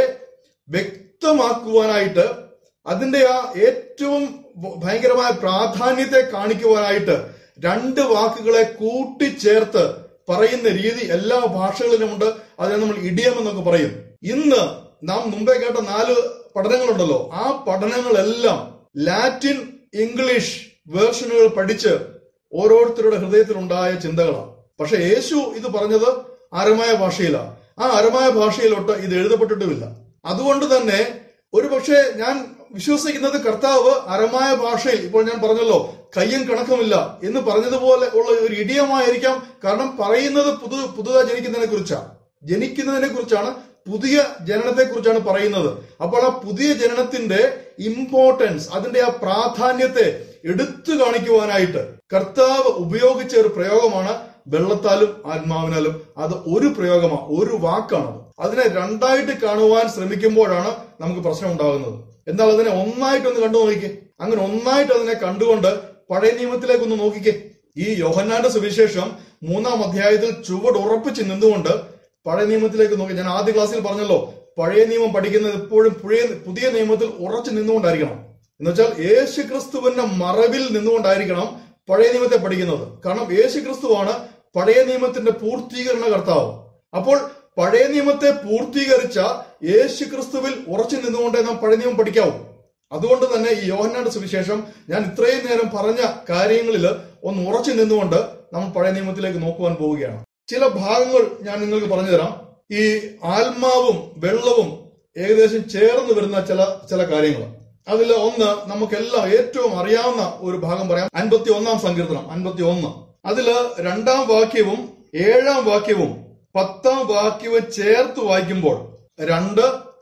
വ്യക്തമാക്കുവാനായിട്ട് അതിന്റെ ആ ഏറ്റവും ഭയങ്കരമായ പ്രാധാന്യത്തെ കാണിക്കുവാനായിട്ട് രണ്ട് വാക്കുകളെ കൂട്ടിച്ചേർത്ത് പറയുന്ന രീതി എല്ലാ ഭാഷകളിലുമുണ്ട് അതിനെ നമ്മൾ ഇടിയം എന്നൊക്കെ പറയും ഇന്ന് നാം മുമ്പേ കേട്ട നാല് പഠനങ്ങളുണ്ടല്ലോ ആ പഠനങ്ങളെല്ലാം ലാറ്റിൻ ഇംഗ്ലീഷ് വേർഷനുകൾ പഠിച്ച് ഓരോരുത്തരുടെ ഹൃദയത്തിലുണ്ടായ ചിന്തകളാണ് പക്ഷെ യേശു ഇത് പറഞ്ഞത് അരമായ ഭാഷയിലാണ് ആ അരമായ ഭാഷയിലോട്ട് ഇത് എഴുതപ്പെട്ടിട്ടുമില്ല അതുകൊണ്ട് തന്നെ ഒരു പക്ഷേ ഞാൻ വിശ്വസിക്കുന്നത് കർത്താവ് അരമായ ഭാഷയിൽ ഇപ്പോൾ ഞാൻ പറഞ്ഞല്ലോ കയ്യും കണക്കുമില്ല എന്ന് പറഞ്ഞതുപോലെ ഉള്ള ഒരു ഇടിയമായിരിക്കാം കാരണം പറയുന്നത് പുതു പുതുതായി ജനിക്കുന്നതിനെ കുറിച്ചാണ് ജനിക്കുന്നതിനെ കുറിച്ചാണ് പുതിയ ജനനത്തെ കുറിച്ചാണ് പറയുന്നത് അപ്പോൾ ആ പുതിയ ജനനത്തിന്റെ ഇമ്പോർട്ടൻസ് അതിന്റെ ആ പ്രാധാന്യത്തെ എടുത്തു കാണിക്കുവാനായിട്ട് കർത്താവ് ഉപയോഗിച്ച ഒരു പ്രയോഗമാണ് വെള്ളത്താലും ആത്മാവിനാലും അത് ഒരു പ്രയോഗമാണ് ഒരു വാക്കാണ് അതിനെ രണ്ടായിട്ട് കാണുവാൻ ശ്രമിക്കുമ്പോഴാണ് നമുക്ക് പ്രശ്നം ഉണ്ടാകുന്നത് എന്നാൽ അതിനെ ഒന്നായിട്ടൊന്ന് കണ്ടു നോക്കിക്കേ അങ്ങനെ ഒന്നായിട്ട് അതിനെ കണ്ടുകൊണ്ട് പഴയ നിയമത്തിലേക്ക് ഒന്ന് നോക്കിക്കേ ഈ യോഹന്നാന്റെ സുവിശേഷം മൂന്നാം അധ്യായത്തിൽ ചുവട് ഉറപ്പിച്ച് നിന്നുകൊണ്ട് പഴയ നിയമത്തിലേക്ക് നോക്കി ഞാൻ ആദ്യ ക്ലാസ്സിൽ പറഞ്ഞല്ലോ പഴയ നിയമം പഠിക്കുന്നത് എപ്പോഴും പുതിയ പുതിയ നിയമത്തിൽ ഉറച്ചു നിന്നുകൊണ്ടായിരിക്കണം എന്നുവെച്ചാൽ യേശു ക്രിസ്തുവിന്റെ മറവിൽ നിന്നുകൊണ്ടായിരിക്കണം പഴയ നിയമത്തെ പഠിക്കുന്നത് കാരണം യേശു ക്രിസ്തുവാണ് പഴയ നിയമത്തിന്റെ പൂർത്തീകരണ കർത്താവ് അപ്പോൾ പഴയ നിയമത്തെ പൂർത്തീകരിച്ച യേശു ക്രിസ്തുവിൽ ഉറച്ചു നിന്നുകൊണ്ടേ നാം പഴയ നിയമം പഠിക്കാവൂ അതുകൊണ്ട് തന്നെ ഈ യോഹന്നാന്റെ സുവിശേഷം ഞാൻ ഇത്രയും നേരം പറഞ്ഞ കാര്യങ്ങളിൽ ഒന്ന് ഉറച്ചു നിന്നുകൊണ്ട് നമ്മൾ പഴയ നിയമത്തിലേക്ക് നോക്കുവാൻ പോവുകയാണ് ചില ഭാഗങ്ങൾ ഞാൻ നിങ്ങൾക്ക് പറഞ്ഞു തരാം ഈ ആത്മാവും വെള്ളവും ഏകദേശം ചേർന്ന് വരുന്ന ചില ചില കാര്യങ്ങൾ അതിൽ ഒന്ന് നമുക്കെല്ലാം ഏറ്റവും അറിയാവുന്ന ഒരു ഭാഗം പറയാം അൻപത്തി ഒന്നാം സങ്കീർത്തനം അൻപത്തി ഒന്ന് അതില് രണ്ടാം വാക്യവും ഏഴാം വാക്യവും പത്താം വാക്യവും ചേർത്ത് വായിക്കുമ്പോൾ രണ്ട്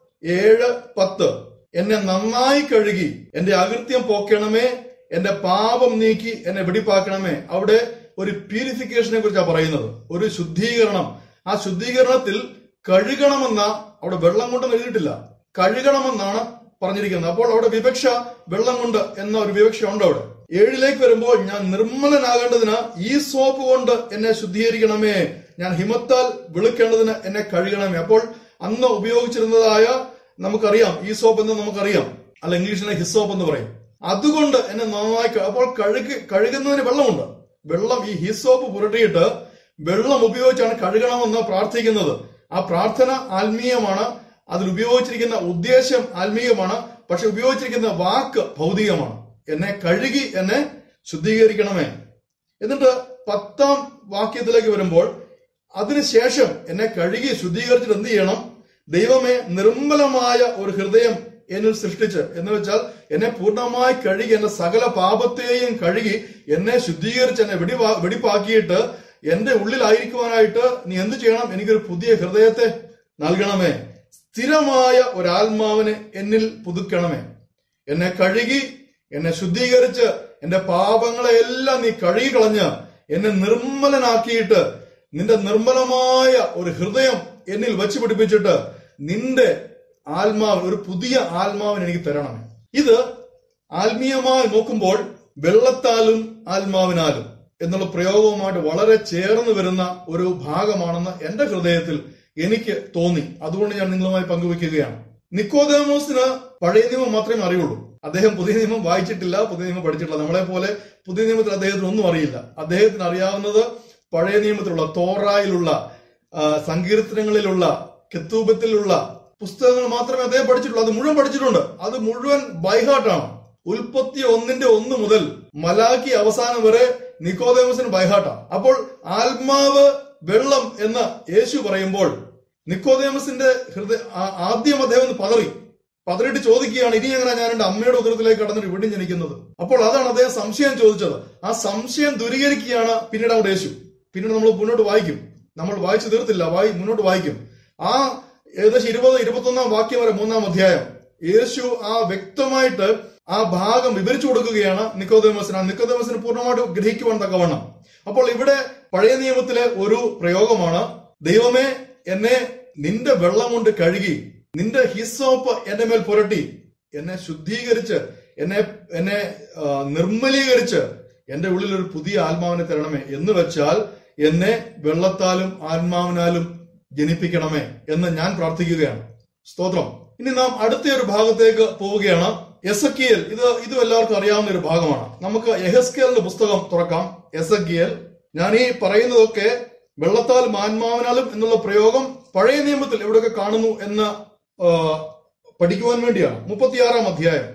ഏഴ് പത്ത് എന്നെ നന്നായി കഴുകി എന്റെ അകൃത്യം പോക്കണമേ എന്റെ പാപം നീക്കി എന്നെ വെടിപ്പാക്കണമേ അവിടെ ഒരു പ്യൂരിഫിക്കേഷനെ കുറിച്ചാണ് പറയുന്നത് ഒരു ശുദ്ധീകരണം ആ ശുദ്ധീകരണത്തിൽ കഴുകണമെന്ന അവിടെ വെള്ളം കൊണ്ടൊന്നും എഴുതിയിട്ടില്ല കഴുകണമെന്നാണ് പറഞ്ഞിരിക്കുന്നത് അപ്പോൾ അവിടെ വിവക്ഷ വെള്ളം കൊണ്ട് എന്ന ഒരു വിവക്ഷ ഉണ്ട് അവിടെ ഏഴിലേക്ക് വരുമ്പോൾ ഞാൻ നിർമ്മലനാകേണ്ടതിന് ഈ സോപ്പ് കൊണ്ട് എന്നെ ശുദ്ധീകരിക്കണമേ ഞാൻ ഹിമത്താൽ വിളിക്കേണ്ടതിന് എന്നെ കഴുകണമേ അപ്പോൾ അന്ന് ഉപയോഗിച്ചിരുന്നതായ നമുക്കറിയാം ഈ സോപ്പ് എന്ന് നമുക്കറിയാം അല്ല ഇംഗ്ലീഷിലെ ഹിസോപ്പ് എന്ന് പറയും അതുകൊണ്ട് എന്നെ നന്നായി ക- അപ്പോൾ കഴുകി കഴുകുന്നതിന് വെള്ളമുണ്ട് വെള്ളം ഈ ഹിസോപ്പ് പുരട്ടിയിട്ട് വെള്ളം ഉപയോഗിച്ചാണ് കഴുകണമെന്ന് പ്രാർത്ഥിക്കുന്നത് ആ പ്രാർത്ഥന ആത്മീയമാണ് അതിൽ ഉപയോഗിച്ചിരിക്കുന്ന ഉദ്ദേശം ആത്മീയമാണ് പക്ഷെ ഉപയോഗിച്ചിരിക്കുന്ന വാക്ക് ഭൗതികമാണ് എന്നെ കഴുകി എന്നെ ശുദ്ധീകരിക്കണമേ എന്നിട്ട് പത്താം വാക്യത്തിലേക്ക് വരുമ്പോൾ അതിനുശേഷം എന്നെ കഴുകി ശുദ്ധീകരിച്ചിട്ട് എന്ത് ചെയ്യണം ദൈവമേ നിർമ്മലമായ ഒരു ഹൃദയം എന്നിൽ സൃഷ്ടിച്ച് എന്ന് വെച്ചാൽ എന്നെ പൂർണ്ണമായി കഴുകി എന്റെ സകല പാപത്തെയും കഴുകി എന്നെ ശുദ്ധീകരിച്ച് എന്നെ വെടിവാ വെടിപ്പാക്കിയിട്ട് എന്റെ ഉള്ളിലായിരിക്കുവാനായിട്ട് നീ എന്ത് ചെയ്യണം എനിക്കൊരു പുതിയ ഹൃദയത്തെ നൽകണമേ സ്ഥിരമായ ഒരാത്മാവിനെ എന്നിൽ പുതുക്കണമേ എന്നെ കഴുകി എന്നെ ശുദ്ധീകരിച്ച് എന്റെ പാപങ്ങളെ എല്ലാം നീ കഴുകി കളഞ്ഞ് എന്നെ നിർമ്മലനാക്കിയിട്ട് നിന്റെ നിർമ്മലമായ ഒരു ഹൃദയം എന്നിൽ വെച്ച് പിടിപ്പിച്ചിട്ട് നിന്റെ ആത്മാവ് ഒരു പുതിയ ആത്മാവിനെ എനിക്ക് തരണമേ ഇത് ആത്മീയമായി നോക്കുമ്പോൾ വെള്ളത്താലും ആത്മാവിനാലും എന്നുള്ള പ്രയോഗവുമായിട്ട് വളരെ ചേർന്ന് വരുന്ന ഒരു ഭാഗമാണെന്ന് എന്റെ ഹൃദയത്തിൽ എനിക്ക് തോന്നി അതുകൊണ്ട് ഞാൻ നിങ്ങളുമായി പങ്കുവെക്കുകയാണ് നിക്കോദേമോസിന് പഴയ നിയമം മാത്രമേ അറിയുള്ളൂ അദ്ദേഹം പുതിയ നിയമം വായിച്ചിട്ടില്ല പുതിയ നിയമം പഠിച്ചിട്ടില്ല നമ്മളെ പോലെ പുതിയ നിയമത്തിൽ അദ്ദേഹത്തിന് ഒന്നും അറിയില്ല അദ്ദേഹത്തിന് അറിയാവുന്നത് പഴയ നിയമത്തിലുള്ള തോറായിലുള്ള ആ, സങ്കീർത്തനങ്ങളിലുള്ള കെത്തൂപത്തിലുള്ള പുസ്തകങ്ങൾ മാത്രമേ അദ്ദേഹം പഠിച്ചിട്ടുള്ളൂ അത് മുഴുവൻ പഠിച്ചിട്ടുണ്ട് അത് മുഴുവൻ ബൈഹാർട്ടാണ് ഉൽപ്പത്തി ഒന്നിന്റെ ഒന്ന് മുതൽ മലാക്കി അവസാനം വരെ നിക്കോദേമസിന് ബൈഹാർട്ടാണ് അപ്പോൾ ആത്മാവ് വെള്ളം എന്ന് യേശു പറയുമ്പോൾ നിക്കോദേമസിന്റെ ഹൃദയ ആ- ആദ്യം അദ്ദേഹം ഒന്ന് പതറി പതറിയിട്ട് ചോദിക്കുകയാണ് ഇനി എങ്ങനെ ഞാൻ എന്റെ അമ്മയുടെ ഉദരത്തിലേക്ക് കടന്നിട്ട് വീണ്ടും ജനിക്കുന്നത് അപ്പോൾ അതാണ് അദ്ദേഹം സംശയം ചോദിച്ചത് ആ സംശയം ദൂരീകരിക്കുകയാണ് പിന്നീട് അവിടെ യേശു പിന്നീട് നമ്മൾ മുന്നോട്ട് വായിക്കും നമ്മൾ വായിച്ചു തീർത്തില്ല വായി മുന്നോട്ട് വായിക്കും ആ ഏകദേശം ഇരുപത് ഇരുപത്തൊന്നാം വാക്യം വരെ മൂന്നാം അധ്യായം യേശു ആ വ്യക്തമായിട്ട് ആ ഭാഗം വിവരിച്ചു കൊടുക്കുകയാണ് നിക്കോദേമസിന് ആ നിക്കോദേമസിന് പൂർണ്ണമായിട്ട് ഗ്രഹിക്കുവാൻ തക്കവണ്ണം അപ്പോൾ ഇവിടെ പഴയ നിയമത്തിലെ ഒരു പ്രയോഗമാണ് ദൈവമേ എന്നെ നിന്റെ വെള്ളം കൊണ്ട് കഴുകി നിന്റെ ഹിസോപ്പ് എന്റെ മേൽ പുരട്ടി എന്നെ ശുദ്ധീകരിച്ച് എന്നെ എന്നെ ആ, നിർമ്മലീകരിച്ച് എന്റെ ഉള്ളിൽ ഒരു പുതിയ ആത്മാവിനെ തരണമേ എന്ന് വെച്ചാൽ എന്നെ വെള്ളത്താലും ആത്മാവിനാലും ജനിപ്പിക്കണമേ എന്ന് ഞാൻ പ്രാർത്ഥിക്കുകയാണ് സ്തോത്രം ഇനി നാം അടുത്ത ഒരു ഭാഗത്തേക്ക് പോവുകയാണ് എസക്കിയൽ ഇത് ഇതും എല്ലാവർക്കും അറിയാവുന്ന ഒരു ഭാഗമാണ് നമുക്ക് എഹസ്കേലിന്റെ പുസ്തകം തുറക്കാം എസക്കിയൽ ഞാൻ ഈ പറയുന്നതൊക്കെ വെള്ളത്താലും ആത്മാവിനാലും എന്നുള്ള പ്രയോഗം പഴയ നിയമത്തിൽ എവിടെയൊക്കെ കാണുന്നു എന്ന് ആ, പഠിക്കുവാൻ വേണ്ടിയാണ് മുപ്പത്തിയാറാം അധ്യായം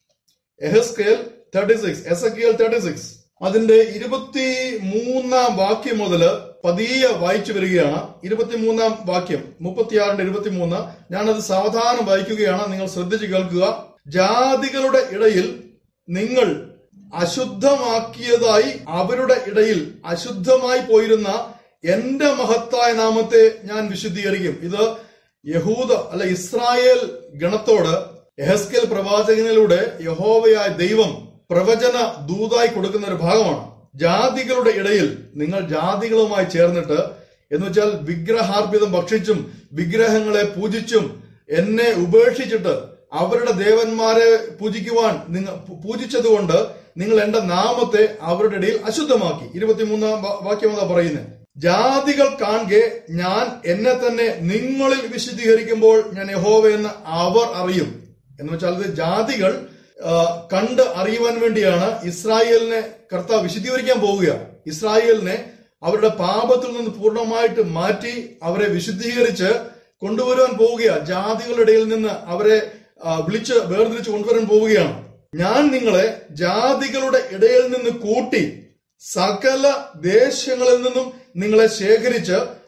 എഹസ്കേൽ thirty six Ezekiel thirty six അതിന്റെ ഇരുപത്തി മൂന്നാം വാക്യം മുതൽ പതിയെ വായിച്ചു വരികയാണ് ഇരുപത്തിമൂന്നാം വാക്യം മുപ്പത്തിയാറിന്റെ ഇരുപത്തിമൂന്ന് ഞാനത് സാവധാനം വായിക്കുകയാണ് നിങ്ങൾ ശ്രദ്ധിച്ചു കേൾക്കുക ജാതികളുടെ ഇടയിൽ നിങ്ങൾ അശുദ്ധമാക്കിയതായി അവരുടെ ഇടയിൽ അശുദ്ധമായി പോയിരുന്ന എന്റെ മഹത്തായ നാമത്തെ ഞാൻ വിശുദ്ധീകരിക്കും ഇത് യഹൂദ അല്ല ഇസ്രായേൽ ഗണത്തോട് എഹസ്കേൽ പ്രവാചകനിലൂടെ യഹോവയായ ദൈവം പ്രവചന ദൂതായി കൊടുക്കുന്ന ഒരു ഭാഗമാണ് ജാതികളുടെ ഇടയിൽ നിങ്ങൾ ജാതികളുമായി ചേർന്നിട്ട് എന്ന് വെച്ചാൽ വിഗ്രഹാർപ്പിതം ഭക്ഷിച്ചും വിഗ്രഹങ്ങളെ പൂജിച്ചും എന്നെ ഉപേക്ഷിച്ചിട്ട് അവരുടെ ദേവന്മാരെ പൂജിക്കുവാൻ നിങ്ങൾ പൂജിച്ചതുകൊണ്ട് നിങ്ങൾ എന്റെ നാമത്തെ അവരുടെ ഇടയിൽ അശുദ്ധമാക്കി ഇരുപത്തിമൂന്നാം വാ- വാക്യം അതാ പറയുന്നത് ജാതികൾ കാണെ ഞാൻ എന്നെ തന്നെ നിങ്ങളിൽ വിശുദ്ധീകരിക്കുമ്പോൾ ഞാൻ യഹോവ എന്ന് അവർ അറിയും എന്ന് വെച്ചാൽ ഇത് ജാതികൾ ആ, കണ്ട് അറിയുവാൻ വേണ്ടിയാണ് ഇസ്രായേലിനെ കർത്താവ് വിശുദ്ധീകരിക്കാൻ പോവുക ഇസ്രായേലിനെ അവരുടെ പാപത്തിൽ നിന്ന് പൂർണ്ണമായിട്ട് മാറ്റി അവരെ വിശുദ്ധീകരിച്ച് കൊണ്ടുവരുവാൻ പോവുകയാ ജാതികളുടെ ഇടയിൽ നിന്ന് അവരെ ആ, വിളിച്ച് വേർതിരിച്ച് കൊണ്ടുവരാൻ പോവുകയാണ് ഞാൻ നിങ്ങളെ ജാതികളുടെ ഇടയിൽ നിന്ന് കൂട്ടി സകല ദേശങ്ങളിൽ നിന്നും നിങ്ങളെ ശേഖരിച്ച്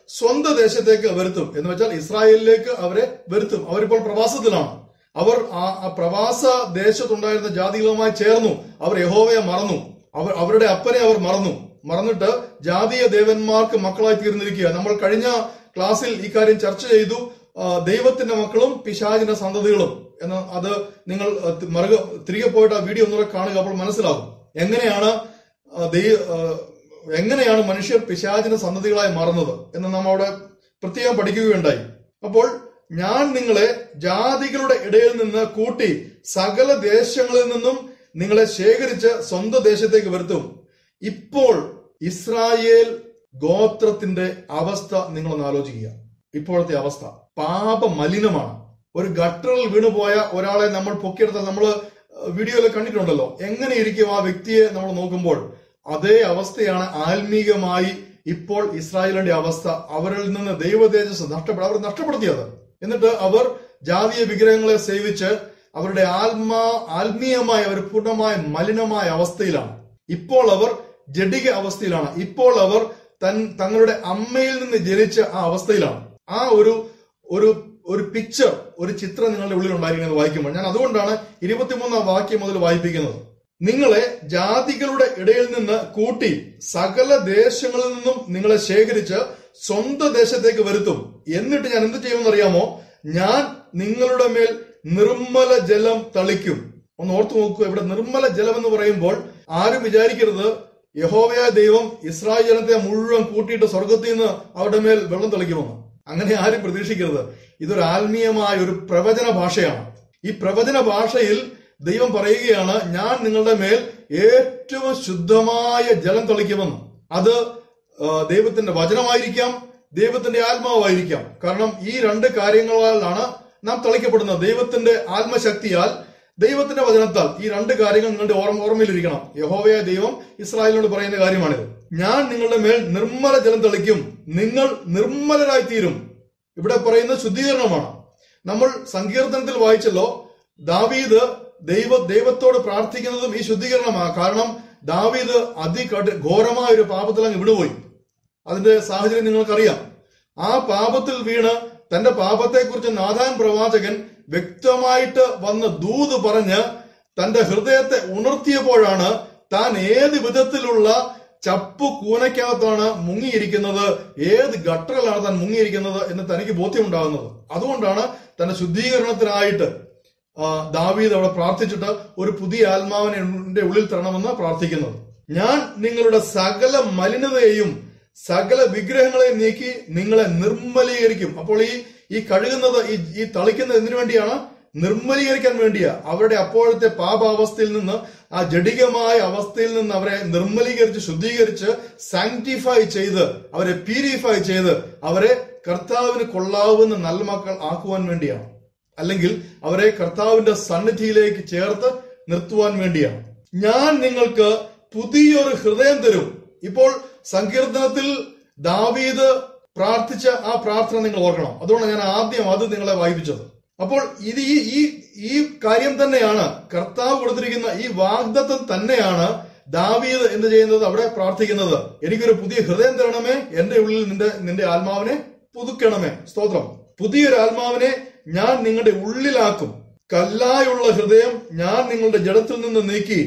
സ്വന്തം ദേശത്തേക്ക് വരുത്തും എന്ന് വെച്ചാൽ ഇസ്രായേലിലേക്ക് അവരെ വരുത്തും അവരിപ്പോൾ പ്രവാസത്തിലാണ് അവർ ആ ആ പ്രവാസ ദേശത്തുണ്ടായിരുന്ന ജാതികളുമായി ചേർന്നു അവർ യഹോവയെ മറന്നു അവർ അവരുടെ അപ്പനെ അവർ മറന്നു മറന്നിട്ട് ജാതീയ ദേവന്മാർക്ക് മക്കളായി തീർന്നിരിക്കുക നമ്മൾ കഴിഞ്ഞ ക്ലാസ്സിൽ ഈ കാര്യം ചർച്ച ചെയ്തു ആ, ദൈവത്തിന്റെ മക്കളും പിശാചിന്റെ സന്തതികളും എന്ന് അത് നിങ്ങൾ ആ, തി- മറുക തിരികെ പോയിട്ട് ആ വീഡിയോ ഒന്നുകൂടെ കാണുക അപ്പോൾ മനസ്സിലാകും എങ്ങനെയാണ് ആ, ദൈ- ആ, എങ്ങനെയാണ് മനുഷ്യർ പിശാചിന്റെ സന്തതികളായി മാറുന്നത് എന്ന് നാം അവിടെ പ്രത്യേകം പഠിക്കുകയുണ്ടായി അപ്പോൾ ഞാൻ നിങ്ങളെ ജാതികളുടെ ഇടയിൽ നിന്ന് കൂട്ടി സകല ദേശങ്ങളിൽ നിന്നും നിങ്ങളെ ശേഖരിച്ച് സ്വന്തം ദേശത്തേക്ക് വരുത്തും ഇപ്പോൾ ഇസ്രായേൽ ഗോത്രത്തിന്റെ അവസ്ഥ നിങ്ങളൊന്ന് ആലോചിക്കുക ഇപ്പോഴത്തെ അവസ്ഥ പാപ മലിനമാണ് ഒരു ഗട്ടറിൽ വീണുപോയ ഒരാളെ നമ്മൾ പൊക്കിയെടുത്താൽ നമ്മൾ വീഡിയോയിൽ കണ്ടിട്ടുണ്ടല്ലോ എങ്ങനെ ഇരിക്കും ആ വ്യക്തിയെ നമ്മൾ നോക്കുമ്പോൾ അതേ അവസ്ഥയാണ് ആത്മീകമായി ഇപ്പോൾ ഇസ്രായേലിന്റെ അവസ്ഥ അവരിൽ നിന്ന് ദൈവതേജസ് നഷ്ടപ്പെടും അവർ നഷ്ടപ്പെടുത്തിയത് എന്നിട്ട് അവർ ജാതീയ വിഗ്രഹങ്ങളെ സേവിച്ച് അവരുടെ ആത്മാ ആത്മീയമായ ഒരു പൂർണ്ണമായ മലിനമായ അവസ്ഥയിലാണ് ഇപ്പോൾ അവർ ജഡിക അവസ്ഥയിലാണ് ഇപ്പോൾ അവർ തൻ തങ്ങളുടെ അമ്മയിൽ നിന്ന് ജനിച്ച ആ അവസ്ഥയിലാണ് ആ ഒരു ഒരു ഒരു പിക്ചർ ഒരു ചിത്രം നിങ്ങളുടെ ഉള്ളിൽ ഉണ്ടായിരിക്കുന്നത് വായിക്കുമ്പോൾ ഞാൻ അതുകൊണ്ടാണ് ഇരുപത്തിമൂന്നാം വാക്യം മുതൽ വായിപ്പിക്കുന്നത് നിങ്ങളെ ജാതികളുടെ ഇടയിൽ നിന്ന് കൂട്ടി സകല ദേശങ്ങളിൽ നിന്നും നിങ്ങളെ ശേഖരിച്ച് സ്വന്തം ദേശത്തേക്ക് വരുത്തും എന്നിട്ട് ഞാൻ എന്ത് ചെയ്യുമെന്ന് അറിയാമോ ഞാൻ നിങ്ങളുടെ മേൽ നിർമ്മല ജലം തളിക്കും ഒന്ന് ഓർത്തു നോക്കൂ ഇവിടെ നിർമ്മല ജലം എന്ന് പറയുമ്പോൾ ആരും വിചാരിക്കരുത് യഹോവയായ ദൈവം ഇസ്രായേൽ ജനത്തെ മുഴുവൻ കൂട്ടിയിട്ട് സ്വർഗത്തിൽ നിന്ന് അവരുടെ മേൽ വെള്ളം തെളിക്കുമെന്ന് അങ്ങനെ ആരും പ്രതീക്ഷിക്കരുത് ഇതൊരു ആത്മീയമായ ഒരു പ്രവചന ഭാഷയാണ് ഈ പ്രവചന ഭാഷയിൽ ദൈവം പറയുകയാണ് ഞാൻ നിങ്ങളുടെ മേൽ ഏറ്റവും ശുദ്ധമായ ജലം തളിക്കുമെന്ന് അത് ആ, ദൈവത്തിന്റെ വചനമായിരിക്കാം ദൈവത്തിന്റെ ആത്മാവായിരിക്കാം കാരണം ഈ രണ്ട് കാര്യങ്ങളാലാണ് നാം തളിക്കപ്പെടുന്നത് ദൈവത്തിന്റെ ആത്മശക്തിയാൽ ദൈവത്തിന്റെ വചനത്താൽ ഈ രണ്ട് കാര്യങ്ങൾ നിങ്ങളുടെ ഓർമ്മ ഓർമ്മയിലിരിക്കണം യഹോവയായ ദൈവം ഇസ്രായേലിനോട് പറയുന്ന കാര്യമാണിത് ഞാൻ നിങ്ങളുടെ മേൽ നിർമ്മല ജലം തളിക്കും നിങ്ങൾ നിർമ്മലരായി തീരും ഇവിടെ പറയുന്നത് ശുദ്ധീകരണമാണ് നമ്മൾ സങ്കീർത്തനത്തിൽ വായിച്ചല്ലോ ദാവീദ് ദൈവ ദൈവത്തോട് പ്രാർത്ഥിക്കുന്നതും ഈ ശുദ്ധീകരണമാണ് കാരണം ദാവീദ് അതികഠ ഘോരമായ ഒരു പാപത്തിൽ അങ്ങ് വിടുപോയി അതിന്റെ സാഹചര്യം നിങ്ങൾക്കറിയാം ആ പാപത്തിൽ വീണ് തന്റെ പാപത്തെക്കുറിച്ച് നാഥാൻ പ്രവാചകൻ വ്യക്തമായിട്ട് വന്ന് ദൂത് പറഞ്ഞ് തന്റെ ഹൃദയത്തെ ഉണർത്തിയപ്പോഴാണ് താൻ ഏത് വിധത്തിലുള്ള ചപ്പു കൂനയ്ക്കകത്താണ് മുങ്ങിയിരിക്കുന്നത് ഏത് ഗട്ടറിലാണ് താൻ മുങ്ങിയിരിക്കുന്നത് എന്ന് തനിക്ക് ബോധ്യമുണ്ടാകുന്നത് അതുകൊണ്ടാണ് തന്റെ ശുദ്ധീകരണത്തിനായിട്ട് ആ, ദാവീദ് അവിടെ പ്രാർത്ഥിച്ചിട്ട് ഒരു പുതിയ ആത്മാവിനെ എന്റെ ഉള്ളിൽ തരണമെന്ന് പ്രാർത്ഥിക്കുന്നത് ഞാൻ നിങ്ങളുടെ സകല മലിനതയെയും സകല വിഗ്രഹങ്ങളെയും നീക്കി നിങ്ങളെ നിർമ്മലീകരിക്കും അപ്പോൾ ഈ ഈ കഴുകുന്നത് ഈ ഈ തളിക്കുന്നത് എന്തിനു വേണ്ടിയാണ് നിർമ്മലീകരിക്കാൻ വേണ്ടിയാ അവരുടെ അപ്പോഴത്തെ പാപാവസ്ഥയിൽ നിന്ന് ആ ജഡികമായ അവസ്ഥയിൽ നിന്ന് അവരെ നിർമ്മലീകരിച്ച് ശുദ്ധീകരിച്ച് സാങ്ക്ടിഫൈ ചെയ്ത് അവരെ പ്യൂരിഫൈ ചെയ്ത് അവരെ കർത്താവിന് കൊള്ളാവുന്ന നല്ല മക്കൾ ആക്കുവാൻ വേണ്ടിയാണ് അല്ലെങ്കിൽ അവരെ കർത്താവിന്റെ സന്നിധിയിലേക്ക് ചേർത്ത് നിർത്തുവാൻ വേണ്ടിയാണ് ഞാൻ നിങ്ങൾക്ക് പുതിയൊരു ഹൃദയം തരും ഇപ്പോൾ സങ്കീർത്തനത്തിൽ ദാവീദ് പ്രാർത്ഥിച്ച ആ പ്രാർത്ഥന നിങ്ങൾ ഓർക്കണം അതുകൊണ്ട് ഞാൻ ആദ്യം അത് നിങ്ങളെ വായിപ്പിച്ചത് അപ്പോൾ ഇത് ഈ ഈ ഈ കാര്യം തന്നെയാണ് കർത്താവ് കൊടുത്തിരിക്കുന്ന ഈ വാഗ്ദത്തം തന്നെയാണ് ദാവീദ് എന്ത് ചെയ്യുന്നത് അവിടെ പ്രാർത്ഥിക്കുന്നത് എനിക്കൊരു പുതിയ ഹൃദയം തരണമേ എന്റെ ഉള്ളിൽ നിന്റെ നിന്റെ ആത്മാവിനെ പുതുക്കണമേ സ്തോത്രം പുതിയൊരു ആത്മാവിനെ ഞാൻ നിങ്ങളുടെ ഉള്ളിലാക്കും കല്ലായുള്ള ഹൃദയം ഞാൻ നിങ്ങളുടെ ജഡത്തിൽ നിന്ന് നീക്കി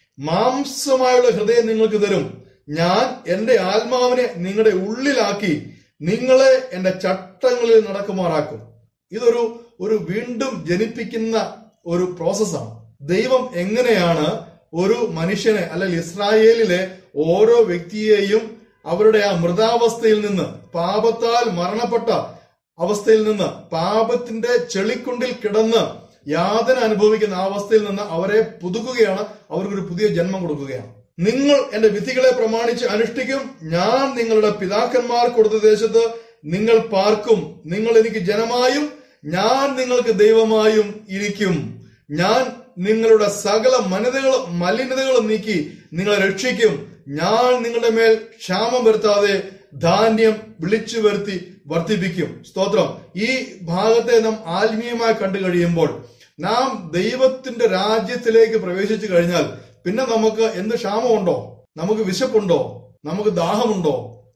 മാംസമായുള്ള ഹൃദയം നിങ്ങൾക്ക് തരും ഞാൻ എന്റെ ആത്മാവിനെ നിങ്ങളുടെ ഉള്ളിലാക്കി നിങ്ങളെ എന്റെ ചട്ടങ്ങളിൽ നടക്കുമാറാക്കും ഇതൊരു ഒരു വീണ്ടും ജനിപ്പിക്കുന്ന ഒരു പ്രോസസ്സാണ് ദൈവം എങ്ങനെയാണ് ഒരു മനുഷ്യനെ അല്ലെങ്കിൽ ഇസ്രായേലിലെ ഓരോ വ്യക്തിയെയും അവരുടെ ആ മൃതാവസ്ഥയിൽ നിന്ന് പാപത്താൽ മരണപ്പെട്ട അവസ്ഥയിൽ നിന്ന് പാപത്തിന്റെ ചെളിക്കുണ്ടിൽ കിടന്ന് യാതന അനുഭവിക്കുന്ന ആ അവസ്ഥയിൽ നിന്ന് അവരെ പുതുക്കുകയാണ് അവർക്കൊരു പുതിയ ജന്മം കൊടുക്കുകയാണ് നിങ്ങൾ എന്റെ വിധികളെ പ്രമാണിച്ച് അനുഷ്ഠിക്കും ഞാൻ നിങ്ങളുടെ പിതാക്കന്മാർ കൊടുത്ത ദേശത്ത് നിങ്ങൾ പാർക്കും നിങ്ങൾ എനിക്ക് ജനമായും ഞാൻ നിങ്ങൾക്ക് ദൈവമായും ഇരിക്കും ഞാൻ നിങ്ങളുടെ സകല മനതകളും മലിനതകളും നീക്കി നിങ്ങളെ രക്ഷിക്കും ഞാൻ നിങ്ങളുടെ മേൽ ക്ഷാമം വരുത്താതെ ധാന്യം വിളിച്ചു വരുത്തി വർദ്ധിപ്പിക്കും സ്തോത്രം ഈ ഭാഗത്തെ നാം ആത്മീയമായി കണ്ടു കഴിയുമ്പോൾ നാം ദൈവത്തിന്റെ രാജ്യത്തിലേക്ക് പ്രവേശിച്ചു കഴിഞ്ഞാൽ പിന്നെ നമുക്ക് എന്ത് ക്ഷാമമുണ്ടോ നമുക്ക് വിശപ്പുണ്ടോ നമുക്ക് ദാഹമുണ്ടോ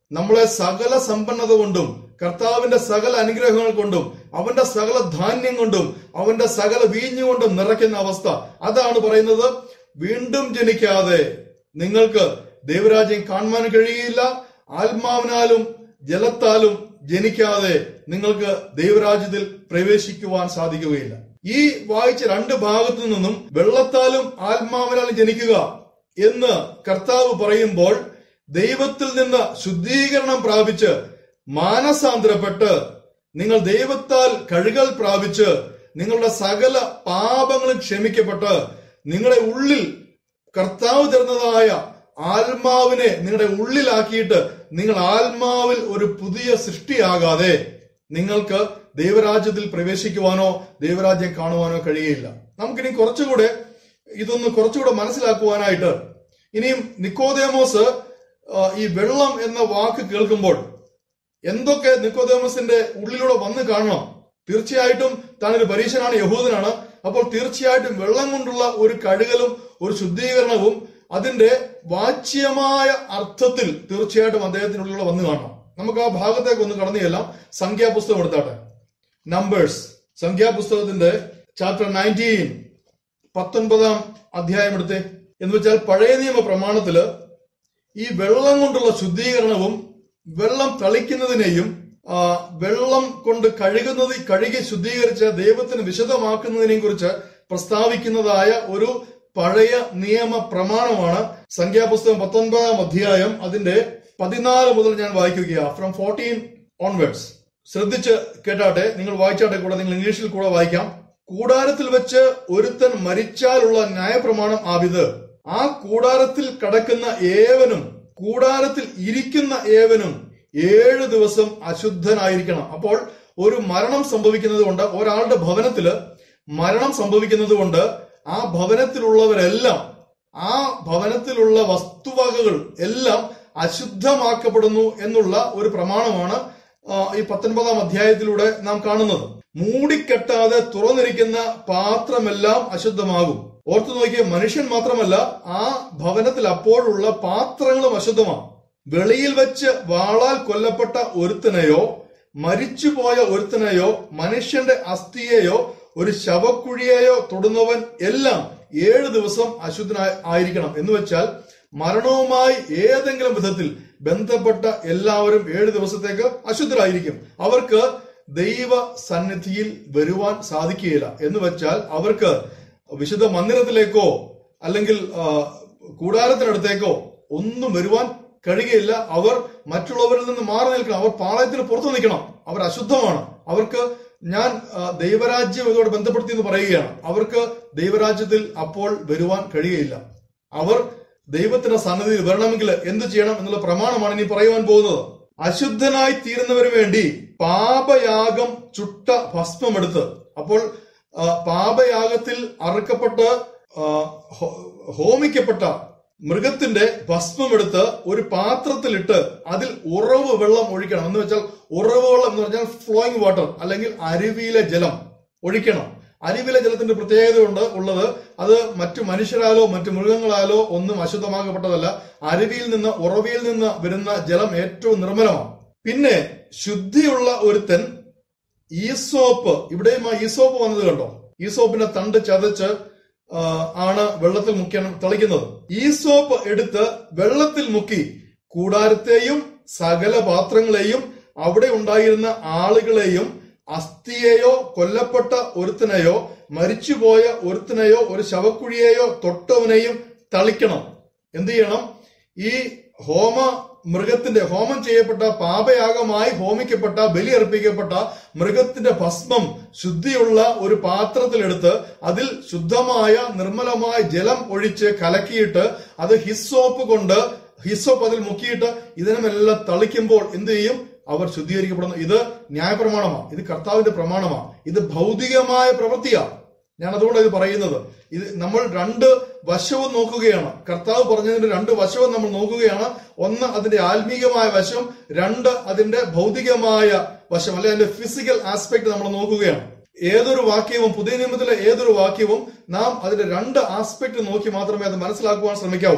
നമ്മളെ സകല സമ്പന്നത കൊണ്ടും കർത്താവിന്റെ സകല അനുഗ്രഹങ്ങൾ കൊണ്ടും അവന്റെ സകല ധാന്യം കൊണ്ടും അവന്റെ സകല വീഞ്ഞു കൊണ്ടും നിറയ്ക്കുന്ന അവസ്ഥ അതാണ് പറയുന്നത് വീണ്ടും ജനിക്കാതെ നിങ്ങൾക്ക് ദൈവരാജ്യം കാണുവാൻ കഴിയില്ല ആത്മാവിനാലും ജലത്താലും ജനിക്കാതെ നിങ്ങൾക്ക് ദൈവരാജ്യത്തിൽ പ്രവേശിക്കുവാൻ സാധിക്കുകയില്ല ഈ വായിച്ച രണ്ട് ഭാഗത്തു നിന്നും വെള്ളത്താലും ആത്മാവിനാലും ജനിക്കുക എന്ന് കർത്താവ് പറയുമ്പോൾ ദൈവത്തിൽ നിന്ന് ശുദ്ധീകരണം പ്രാപിച്ച് മാനസാന്തരപ്പെട്ട് നിങ്ങൾ ദൈവത്താൽ കഴുകൽ പ്രാപിച്ച് നിങ്ങളുടെ സകല പാപങ്ങളും ക്ഷമിക്കപ്പെട്ട് നിങ്ങളുടെ ഉള്ളിൽ കർത്താവ് തരുന്നതായ ആത്മാവിനെ നിങ്ങളുടെ ഉള്ളിലാക്കിയിട്ട് നിങ്ങൾ ആത്മാവിൽ ഒരു പുതിയ സൃഷ്ടിയാകാതെ നിങ്ങൾക്ക് ദൈവരാജ്യത്തിൽ പ്രവേശിക്കുവാനോ ദൈവരാജ്യം കാണുവാനോ കഴിയില്ല നമുക്കിനി കുറച്ചുകൂടെ ഇതൊന്ന് കുറച്ചുകൂടെ മനസ്സിലാക്കുവാനായിട്ട് ഇനിയും നിക്കോദേമോസ് ആ, ഈ വെള്ളം എന്ന വാക്ക് കേൾക്കുമ്പോൾ എന്തൊക്കെ നിക്കോദേമസിന്റെ ഉള്ളിലൂടെ വന്ന് കാണണം തീർച്ചയായിട്ടും താനൊരു പരീക്ഷനാണ് യഹൂദനാണ് അപ്പോൾ തീർച്ചയായിട്ടും വെള്ളം കൊണ്ടുള്ള ഒരു കഴുകലും ഒരു ശുദ്ധീകരണവും അതിന്റെ വാച്യമായ അർത്ഥത്തിൽ തീർച്ചയായിട്ടും അദ്ദേഹത്തിനുള്ളിലൂടെ വന്ന് കാണണം നമുക്ക് ആ ഭാഗത്തേക്ക് ഒന്ന് കടന്നു ചെല്ലാം സംഖ്യാപുസ്തകം എടുത്താട്ടെ നമ്പേഴ്സ് സംഖ്യാപുസ്തകത്തിന്റെ ചാപ്റ്റർ നയൻറ്റീൻ പത്തൊൻപതാം അധ്യായം എടുത്തേ എന്ന് വെച്ചാൽ പഴയ നിയമ പ്രമാണത്തില് ഈ വെള്ളം കൊണ്ടുള്ള ശുദ്ധീകരണവും വെള്ളം തളിക്കുന്നതിനെയും ആ, വെള്ളം കൊണ്ട് കഴുകുന്നത് കഴുകി ശുദ്ധീകരിച്ച ദൈവത്തിന് വിശദമാക്കുന്നതിനെയും കുറിച്ച് പ്രസ്താവിക്കുന്നതായ ഒരു പഴയ നിയമ പ്രമാണമാണ് സംഖ്യാപുസ്തകം പത്തൊൻപതാം അധ്യായം അതിന്റെ പതിനാല് മുതൽ ഞാൻ വായിക്കുകയാണ് ഫ്രം ഫോർട്ടീൻ ഓൺവേർഡ്സ് ശ്രദ്ധിച്ച് കേട്ടാട്ടെ നിങ്ങൾ വായിച്ചാട്ടെ കൂടെ നിങ്ങൾ ഇംഗ്ലീഷിൽ കൂടെ വായിക്കാം കൂടാരത്തിൽ വെച്ച് ഒരുത്തൻ മരിച്ചാലുള്ള ന്യായപ്രമാണം ആവിത് ആ കൂടാരത്തിൽ കടക്കുന്ന ഏവനും കൂടാരത്തിൽ ഇരിക്കുന്ന ഏവനും ഏഴ് ദിവസം അശുദ്ധനായിരിക്കണം അപ്പോൾ ഒരു മരണം സംഭവിക്കുന്നത് കൊണ്ട് ഒരാളുടെ ഭവനത്തില് മരണം സംഭവിക്കുന്നത് കൊണ്ട് ആ ഭവനത്തിലുള്ളവരെല്ലാം ആ ഭവനത്തിലുള്ള വസ്തുവകകൾ എല്ലാം അശുദ്ധമാക്കപ്പെടുന്നു എന്നുള്ള ഒരു പ്രമാണമാണ് ആ, ഈ പത്തൊൻപതാം അധ്യായത്തിലൂടെ നാം കാണുന്നത് മൂടിക്കെട്ടാതെ തുറന്നിരിക്കുന്ന പാത്രമെല്ലാം അശുദ്ധമാകും ഓർത്തു നോക്കിയ മനുഷ്യൻ മാത്രമല്ല ആ ഭവനത്തിൽ അപ്പോഴുള്ള പാത്രങ്ങളും അശുദ്ധമാണ് വെളിയിൽ വെച്ച് വാളാൽ കൊല്ലപ്പെട്ട ഒരുത്തനെയോ മരിച്ചുപോയ ഒരുത്തനെയോ മനുഷ്യന്റെ അസ്ഥിയെയോ ഒരു ശവക്കുഴിയെയോ തൊടുന്നവൻ എല്ലാം ഏഴ് ദിവസം അശുദ്ധനായി ആയിരിക്കണം എന്ന് വെച്ചാൽ മരണവുമായി ഏതെങ്കിലും വിധത്തിൽ ബന്ധപ്പെട്ട എല്ലാവരും ഏഴ് ദിവസത്തേക്ക് അശുദ്ധരായിരിക്കും അവർക്ക് ദൈവ സന്നിധിയിൽ വരുവാൻ സാധിക്കുകയില്ല എന്ന് വെച്ചാൽ അവർക്ക് വിശുദ്ധ മന്ദിരത്തിലേക്കോ അല്ലെങ്കിൽ ആ, കൂടാരത്തിനടുത്തേക്കോ ഒന്നും വരുവാൻ കഴിയുകയില്ല അവർ മറ്റുള്ളവരിൽ നിന്ന് മാറി നിൽക്കണം അവർ പാളയത്തിന് പുറത്തു നിൽക്കണം അവർ അശുദ്ധമാണ് അവർക്ക് ഞാൻ ആ, ദൈവരാജ്യം ഇതോട് ബന്ധപ്പെടുത്തി എന്ന് പറയുകയാണ് അവർക്ക് ദൈവരാജ്യത്തിൽ അപ്പോൾ വരുവാൻ കഴിയുകയില്ല അവർ ദൈവത്തിന്റെ സന്നിധിയിൽ വരണമെങ്കിൽ എന്ത് ചെയ്യണം എന്നുള്ള പ്രമാണമാണ് ഇനി പറയുവാൻ പോകുന്നത് അശുദ്ധനായി തീരുന്നവന് വേണ്ടി പാപയാഗം ചുട്ട ഭസ്മമെടുത്ത് അപ്പോൾ ആ, പാപയാഗത്തിൽ അറുക്കപ്പെട്ട് ആ, ഹോ- ഹോമിക്കപ്പെട്ട മൃഗത്തിന്റെ ഭസ്മമെടുത്ത് ഒരു പാത്രത്തിലിട്ട് അതിൽ ഉറവ് വെള്ളം ഒഴിക്കണം എന്ന് വെച്ചാൽ ഉറവ് വെള്ളം എന്ന് പറഞ്ഞാൽ ഫ്ലോയിങ് വാട്ടർ അല്ലെങ്കിൽ അരുവിയിലെ ജലം ഒഴിക്കണം അരുവിയിലെ ജലത്തിന്റെ പ്രത്യേകത ഉണ്ട് ഉള്ളത് അത് മറ്റു മനുഷ്യരാലോ മറ്റു മൃഗങ്ങളാലോ ഒന്നും അശുദ്ധമാക്കപ്പെട്ടതല്ല അരുവിയിൽ നിന്ന് ഉറവിയിൽ നിന്ന് വരുന്ന ജലം ഏറ്റവും നിർമ്മലമാണ് പിന്നെ ശുദ്ധിയുള്ള ഒരുത്തൻ ഈസോപ്പ് ഇവിടെയും ആ ഈസോപ്പ് വന്നത് കണ്ടോ ഈസോപ്പിന്റെ തണ്ട് ചതച്ച് ആ, ആണ് വെള്ളത്തിൽ മുക്കിയാണ് തളിക്കുന്നത് ഈസോപ്പ് എടുത്ത് വെള്ളത്തിൽ മുക്കി കൂടാരത്തെയും സകല പാത്രങ്ങളെയും അവിടെ ഉണ്ടായിരുന്ന ആളുകളെയും അസ്ഥിയെയോ കൊല്ലപ്പെട്ട ഒരുത്തനെയോ മരിച്ചുപോയ ഒരുത്തനെയോ ഒരു ശവക്കുഴിയെയോ തൊട്ടവനെയും തളിക്കണം എന്ത് ചെയ്യണം ഈ ഹോമ മൃഗത്തിന്റെ ഹോമം ചെയ്യപ്പെട്ട പാപയാഗമായി ഹോമിക്കപ്പെട്ട ബലിയർപ്പിക്കപ്പെട്ട മൃഗത്തിന്റെ ഭസ്മം ശുദ്ധിയുള്ള ഒരു പാത്രത്തിലെടുത്ത് അതിൽ ശുദ്ധമായ നിർമ്മലമായ ജലം ഒഴിച്ച് കലക്കിയിട്ട് അത് ഹിസ്സോപ്പ് കൊണ്ട് ഹിസ്സോപ്പ് അതിൽ മുക്കിയിട്ട് ഇതിനുമെല്ലാം തളിക്കുമ്പോൾ എന്ത് ചെയ്യും അവർ ശുദ്ധീകരിക്കപ്പെടുന്നു ഇത് ന്യായപ്രമാണമാണ് ഇത് കർത്താവിന്റെ പ്രമാണമാണ് ഇത് ഭൗതികമായ പ്രവൃത്തിയാണ് ഞാൻ അതുകൊണ്ട് ഇത് പറയുന്നത് ഇത് നമ്മൾ രണ്ട് വശവും നോക്കുകയാണ് കർത്താവ് പറഞ്ഞതിന്റെ രണ്ട് വശവും നമ്മൾ നോക്കുകയാണ് ഒന്ന് അതിന്റെ ആത്മീകമായ വശം രണ്ട് അതിന്റെ ഭൗതികമായ വശം അല്ലെ അതിന്റെ ഫിസിക്കൽ ആസ്പെക്ട് നമ്മൾ നോക്കുകയാണ് ഏതൊരു വാക്യവും പുതിയ നിയമത്തിലെ ഏതൊരു വാക്യവും നാം അതിന്റെ രണ്ട് ആസ്പെക്ട് നോക്കി മാത്രമേ അത് മനസ്സിലാക്കുവാൻ ശ്രമിക്കാവൂ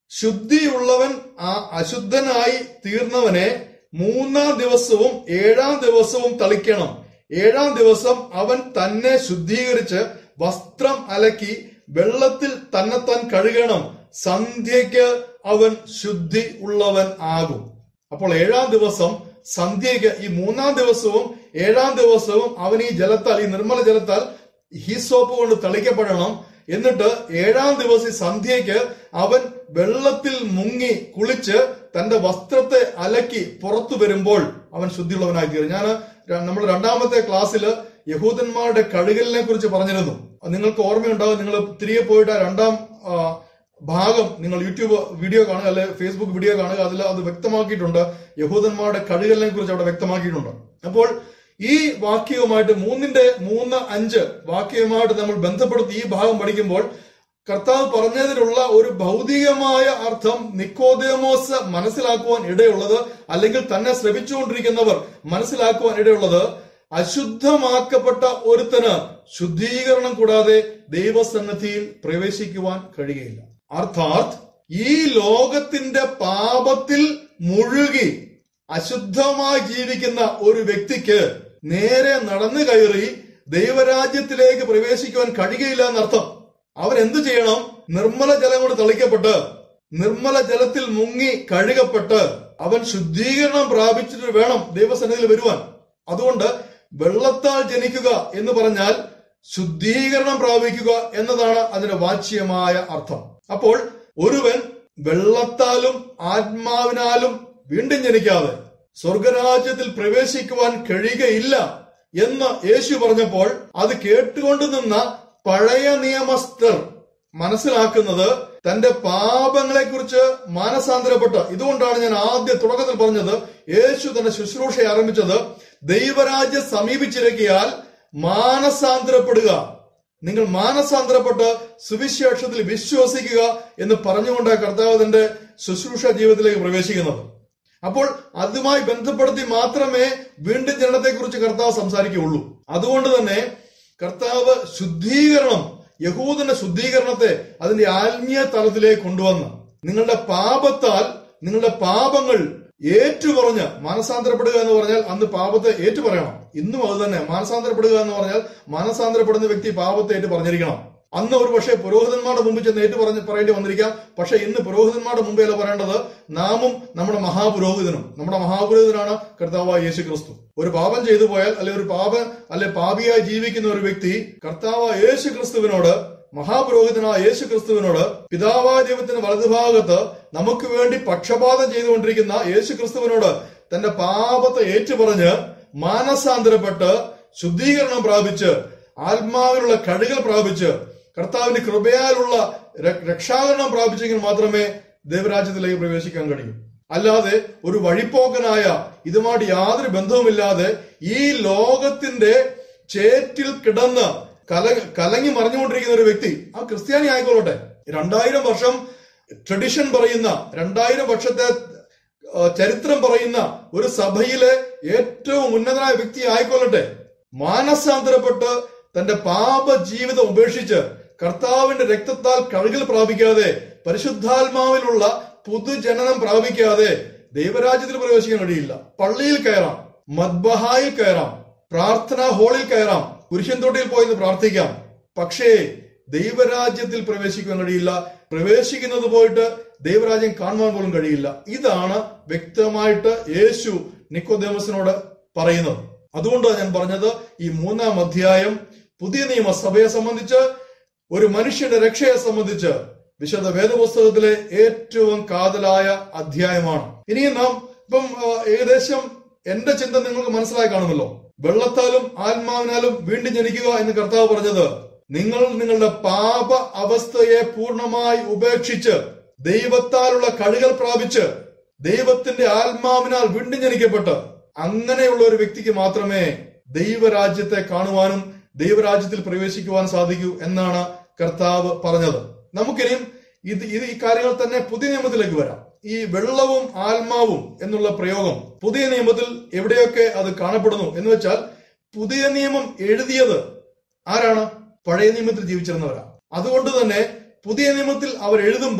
ശുദ്ധിയുള്ളവൻ ആ അശുദ്ധനായി തീർന്നവനെ മൂന്നാം ദിവസവും ഏഴാം ദിവസവും തളിക്കണം ഏഴാം ദിവസം അവൻ തന്നെ ശുദ്ധീകരിച്ച് വസ്ത്രം അലക്കി വെള്ളത്തിൽ തന്നെത്താൻ കഴുകണം സന്ധ്യയ്ക്ക് അവൻ ശുദ്ധി ഉള്ളവൻ ആകും അപ്പോൾ ഏഴാം ദിവസം സന്ധ്യയ്ക്ക് ഈ മൂന്നാം ദിവസവും ഏഴാം ദിവസവും അവൻ ഈ ജലത്താൽ ഈ നിർമ്മല ജലത്താൽ ഹീസോപ്പ് കൊണ്ട് തളിക്കപ്പെടണം എന്നിട്ട് ഏഴാം ദിവസം ഈ സന്ധ്യയ്ക്ക് അവൻ വെള്ളത്തിൽ മുങ്ങി കുളിച്ച് തന്റെ വസ്ത്രത്തെ അലക്കി പുറത്തു വരുമ്പോൾ അവൻ ശുദ്ധിയുള്ളവനായി തീരും ഞാൻ നമ്മൾ രണ്ടാമത്തെ ക്ലാസ്സിൽ യഹൂദന്മാരുടെ കഴുകലിനെ കുറിച്ച് പറഞ്ഞിരുന്നു അത് നിങ്ങൾക്ക് ഓർമ്മയുണ്ടാകും നിങ്ങൾ തിരികെ പോയിട്ട് ആ രണ്ടാം ആ, ഭാഗം നിങ്ങൾ യൂട്യൂബ് വീഡിയോ കാണുക അല്ലെ ഫേസ്ബുക്ക് വീഡിയോ കാണുക അതിൽ അത് വ്യക്തമാക്കിയിട്ടുണ്ട് യഹൂദന്മാരുടെ കഴുകലിനെ കുറിച്ച് അവിടെ വ്യക്തമാക്കിയിട്ടുണ്ട് അപ്പോൾ ഈ വാക്യവുമായിട്ട് മൂന്നിന്റെ മൂന്ന് അഞ്ച് വാക്യവുമായിട്ട് നമ്മൾ ബന്ധപ്പെടുത്തി ഈ ഭാഗം പഠിക്കുമ്പോൾ കർത്താവ് പറഞ്ഞതിനുള്ള ഒരു ഭൗതികമായ അർത്ഥം നിക്കോദേമോസ് മനസ്സിലാക്കുവാൻ ഇടയുള്ളത് അല്ലെങ്കിൽ തന്നെ ശ്രമിച്ചുകൊണ്ടിരിക്കുന്നവർ മനസ്സിലാക്കുവാൻ ഇടയുള്ളത് അശുദ്ധമാക്കപ്പെട്ട ഒരുത്തന് ശുദ്ധീകരണം കൂടാതെ ദൈവസന്നിധിയിൽ പ്രവേശിക്കുവാൻ കഴിയുകയില്ല അർത്ഥാത് ഈ ലോകത്തിന്റെ പാപത്തിൽ മുഴുകി അശുദ്ധമായി ജീവിക്കുന്ന ഒരു വ്യക്തിക്ക് നേരെ നടന്നു കയറി ദൈവരാജ്യത്തിലേക്ക് പ്രവേശിക്കുവാൻ കഴിയുകയില്ല എന്നർത്ഥം അവൻ എന്തു ചെയ്യണം നിർമ്മല ജലം കൊണ്ട് തളിക്കപ്പെട്ട് നിർമ്മല ജലത്തിൽ മുങ്ങി കഴുകപ്പെട്ട് അവൻ ശുദ്ധീകരണം പ്രാപിച്ചിട്ട് വേണം ദൈവസന്നിധിയിൽ വരുവാൻ അതുകൊണ്ട് വെള്ളത്താൽ ജനിക്കുക എന്ന് പറഞ്ഞാൽ ശുദ്ധീകരണം പ്രാപിക്കുക എന്നതാണ് അതിന്റെ വാച്യമായ അർത്ഥം അപ്പോൾ ഒരുവൻ വെള്ളത്താലും ആത്മാവിനാലും വീണ്ടും ജനിക്കാതെ സ്വർഗരാജ്യത്തിൽ പ്രവേശിക്കുവാൻ കഴിയുകയില്ല എന്ന് യേശു പറഞ്ഞപ്പോൾ അത് കേട്ടുകൊണ്ട് നിന്ന പഴയ നിയമസ്ഥർ മനസ്സിലാക്കുന്നത് തന്റെ പാപങ്ങളെ കുറിച്ച് മാനസാന്തരപ്പെട്ട് ഇതുകൊണ്ടാണ് ഞാൻ ആദ്യ തുടക്കത്തിൽ പറഞ്ഞത് യേശു തന്റെ ശുശ്രൂഷ ആരംഭിച്ചത് ദൈവരാജ്യം സമീപിച്ചിരിക്കയാൽ മാനസാന്തരപ്പെടുക നിങ്ങൾ മാനസാന്തരപ്പെട്ട് സുവിശേഷത്തിൽ വിശ്വസിക്കുക എന്ന് പറഞ്ഞുകൊണ്ട് കർത്താവ് തന്റെ ശുശ്രൂഷ ജീവിതത്തിലേക്ക് പ്രവേശിക്കുന്നത് അപ്പോൾ അതുമായി ബന്ധപ്പെടുത്തി മാത്രമേ വീണ്ടും ജനനത്തെക്കുറിച്ച് കർത്താവ് സംസാരിക്കുകയുള്ളൂ അതുകൊണ്ട് തന്നെ കർത്താവ് ശുദ്ധീകരണം യഹൂദന്റെ ശുദ്ധീകരണത്തെ അതിന്റെ ആത്മീയ തലത്തിലേക്ക് കൊണ്ടുവന്ന് നിങ്ങളുടെ പാപത്താൽ നിങ്ങളുടെ പാപങ്ങൾ ഏറ്റുപറഞ്ഞ് മാനസാന്തരപ്പെടുക എന്ന് പറഞ്ഞാൽ അന്ന് പാപത്തെ ഏറ്റുപറയണം ഇന്നും അത് തന്നെ മാനസാന്തരപ്പെടുക എന്ന് പറഞ്ഞാൽ മാനസാന്തരപ്പെടുന്ന വ്യക്തി പാപത്തെ ഏറ്റു പറഞ്ഞിരിക്കണം അന്ന് ഒരു പക്ഷേ പുരോഹിതന്മാരുടെ മുമ്പിൽ ചെന്ന് ഏറ്റു പറഞ്ഞ് പറയേണ്ടി വന്നിരിക്കാം പക്ഷെ ഇന്ന് പുരോഹിതന്മാരുടെ മുമ്പേല പറയേണ്ടത് നാമും നമ്മുടെ മഹാപുരോഹിതനും നമ്മുടെ മഹാപുരോഹിതനാണ് കർത്താവായ യേശു ക്രിസ്തു ഒരു പാപം ചെയ്തു പോയാൽ അല്ലെ ഒരു പാപ അല്ലെ പാപിയായി ജീവിക്കുന്ന ഒരു വ്യക്തി കർത്താവായ യേശു ക്രിസ്തുവിനോട് മഹാപുരോഹിതനായ യേശു ക്രിസ്തുവിനോട് പിതാവായ ദൈവത്തിന്റെ വലതുഭാഗത്ത് നമുക്ക് വേണ്ടി പക്ഷപാതം ചെയ്തുകൊണ്ടിരിക്കുന്ന യേശു ക്രിസ്തുവിനോട് തന്റെ പാപത്തെ ഏറ്റുപറഞ്ഞ് മാനസാന്തരപ്പെട്ട് ശുദ്ധീകരണം പ്രാപിച്ച് ആത്മാവിനുള്ള കഴുകൽ പ്രാപിച്ച് കർത്താവിന്റെ കൃപയാലുള്ള ര- രക്ഷാകരണം പ്രാപിച്ചെങ്കിൽ മാത്രമേ ദൈവരാജ്യത്തിലേക്ക് പ്രവേശിക്കാൻ കഴിയൂ അല്ലാതെ ഒരു വഴിപ്പോക്കനായ ഇതുമായിട്ട് യാതൊരു ബന്ധവുമില്ലാതെ ഈ ലോകത്തിന്റെ ചേറ്റിൽ കിടന്ന് കല കലങ്ങി മറിഞ്ഞുകൊണ്ടിരിക്കുന്ന ഒരു വ്യക്തി ആ ക്രിസ്ത്യാനി ആയിക്കോട്ടെ രണ്ടായിരം വർഷം ട്രഡിഷൻ പറയുന്ന രണ്ടായിരം വർഷത്തെ ആ, ചരിത്രം പറയുന്ന ഒരു സഭയിലെ ഏറ്റവും ഉന്നതനായ വ്യക്തി ആയിക്കൊള്ളട്ടെ മാനസാന്തരപ്പെട്ട് തന്റെ പാപ ജീവിതം ഉപേക്ഷിച്ച് കർത്താവിന്റെ രക്തത്താൽ കഴുകൽ പ്രാപിക്കാതെ പരിശുദ്ധാത്മാവിലുള്ള പുതുജനനം പ്രാപിക്കാതെ ദൈവരാജ്യത്തിൽ പ്രവേശിക്കാൻ കഴിയില്ല പള്ളിയിൽ കയറാം മദ്ബഹായിൽ കയറാം പ്രാർത്ഥനാ ഹാളിൽ കയറാം പുരുഷൻ തൊട്ടിയിൽ പോയി നിന്ന് പ്രാർത്ഥിക്കാം പക്ഷേ ദൈവരാജ്യത്തിൽ പ്രവേശിക്കാൻ കഴിയില്ല പ്രവേശിക്കുന്നത് പോയിട്ട് ദൈവരാജ്യം കാണുവാൻ പോലും കഴിയില്ല ഇതാണ് വ്യക്തമായിട്ട് യേശു നിക്കോദേമസിനോട് പറയുന്നത് അതുകൊണ്ടാണ് ഞാൻ പറഞ്ഞത് ഈ മൂന്നാം അധ്യായം പുതിയ നിയമസഭയെ സംബന്ധിച്ച് ഒരു മനുഷ്യന്റെ രക്ഷയെ സംബന്ധിച്ച് വിശുദ്ധ വേദപുസ്തകത്തിലെ ഏറ്റവും കാതലായ അധ്യായമാണ് ഇനിയും നാം ഇപ്പം ആ, ഏകദേശം എന്റെ ചിന്ത നിങ്ങൾക്ക് മനസ്സിലായി കാണുമല്ലോ വെള്ളത്താലും ആത്മാവിനാലും വീണ്ടും ജനിക്കുക എന്ന് കർത്താവ് പറഞ്ഞത് നിങ്ങൾ നിങ്ങളുടെ പാപ അവസ്ഥയെ പൂർണ്ണമായി ഉപേക്ഷിച്ച് ദൈവത്താലുള്ള കഴുകൽ പ്രാപിച്ച് ദൈവത്തിന്റെ ആത്മാവിനാൽ വീണ്ടും ജനിക്കപ്പെട്ട് അങ്ങനെയുള്ള ഒരു വ്യക്തിക്ക് മാത്രമേ ദൈവരാജ്യത്തെ കാണുവാനും ദൈവരാജ്യത്തിൽ പ്രവേശിക്കുവാൻ സാധിക്കൂ എന്നാണ് കർത്താവ് പറഞ്ഞത് നമുക്കിനിയും ഇത് ഇത് ഈ കാര്യങ്ങൾ തന്നെ പുതിയ നിയമത്തിലേക്ക് വരാം ഈ വെള്ളവും ആത്മാവും എന്നുള്ള പ്രയോഗം പുതിയ നിയമത്തിൽ എവിടെയൊക്കെ അത് കാണപ്പെടുന്നു എന്ന് വെച്ചാൽ പുതിയ നിയമം എഴുതിയത് ആരാണ് പഴയ നിയമത്തിൽ ജീവിച്ചിരുന്നവരാ അതുകൊണ്ട് തന്നെ പുതിയ നിയമത്തിൽ അവർ എഴുതുമ്പോൾ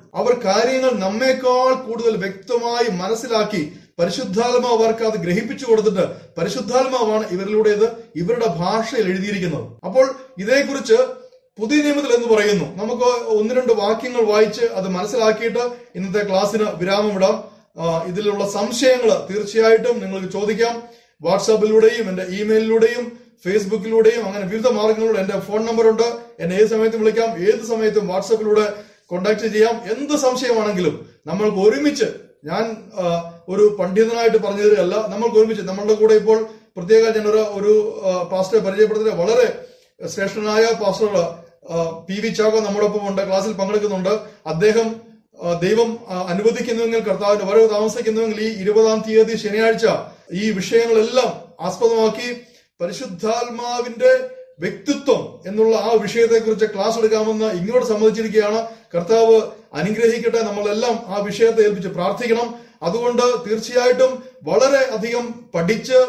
അവർ കാര്യങ്ങൾ നമ്മേക്കാൾ കൂടുതൽ വ്യക്തമായി മനസ്സിലാക്കി പരിശുദ്ധാത്മാവ് അവർക്ക് അത് ഗ്രഹിപ്പിച്ചു കൊടുത്തിട്ട് പരിശുദ്ധാത്മാവാണ് ഇവരിലൂടെ ഇത് ഇവരുടെ ഭാഷയിൽ എഴുതിയിരിക്കുന്നത് അപ്പോൾ ഇതേക്കുറിച്ച് പുതിയ നിയമത്തിൽ എന്ന് പറയുന്നു നമുക്ക് ഒന്ന് രണ്ട് വാക്യങ്ങൾ വായിച്ച് അത് മനസ്സിലാക്കിയിട്ട് ഇന്നത്തെ ക്ലാസ്സിന് വിരാമം ഇടാം ആ, ഇതിലുള്ള സംശയങ്ങൾ തീർച്ചയായിട്ടും നിങ്ങൾക്ക് ചോദിക്കാം വാട്സാപ്പിലൂടെയും എന്റെ ഇമെയിലിലൂടെയും ഫേസ്ബുക്കിലൂടെയും അങ്ങനെ വിവിധ മാർഗങ്ങളിലൂടെ എന്റെ ഫോൺ നമ്പർ ഉണ്ട് എന്നെ ഏത് സമയത്തും വിളിക്കാം ഏത് സമയത്തും വാട്സാപ്പിലൂടെ കോണ്ടാക്ട് ചെയ്യാം എന്ത് സംശയമാണെങ്കിലും നമ്മൾക്ക് ഒരുമിച്ച് ഞാൻ ആ, ഒരു പണ്ഡിതനായിട്ട് പറഞ്ഞു തരികയല്ല നമ്മൾക്ക് ഒരുമിച്ച് നമ്മളുടെ കൂടെ ഇപ്പോൾ പ്രത്യേക ഞാൻ ഒരു ഒരു ആ, പാസ്റ്ററെ പരിചയപ്പെടുത്തുന്നത് വളരെ ശ്രേഷ്ഠനായ പാസ്റ്റർ ആ, പി വി ചാക്കോ നമ്മോടൊപ്പം ഉണ്ട് ക്ലാസ്സിൽ പങ്കെടുക്കുന്നുണ്ട് അദ്ദേഹം ആ, ദൈവം ആ, അനുവദിക്കുന്നുവെങ്കിൽ കർത്താവിന്റെ വരവ് താമസിക്കുന്നുവെങ്കിൽ ഈ ഇരുപതാം തീയതി ശനിയാഴ്ച ഈ വിഷയങ്ങളെല്ലാം ആസ്പദമാക്കി പരിശുദ്ധാത്മാവിന്റെ വ്യക്തിത്വം എന്നുള്ള ആ വിഷയത്തെക്കുറിച്ച് ക്ലാസ് എടുക്കാമെന്ന് ഇങ്ങോട്ട് സമ്മതിച്ചിരിക്കുകയാണ് കർത്താവ് അനുഗ്രഹിക്കട്ടെ നമ്മളെല്ലാം ആ വിഷയത്തെ ഏൽപ്പിച്ച് പ്രാർത്ഥിക്കണം അതുകൊണ്ട് തീർച്ചയായിട്ടും വളരെ അധികം പഠിച്ച്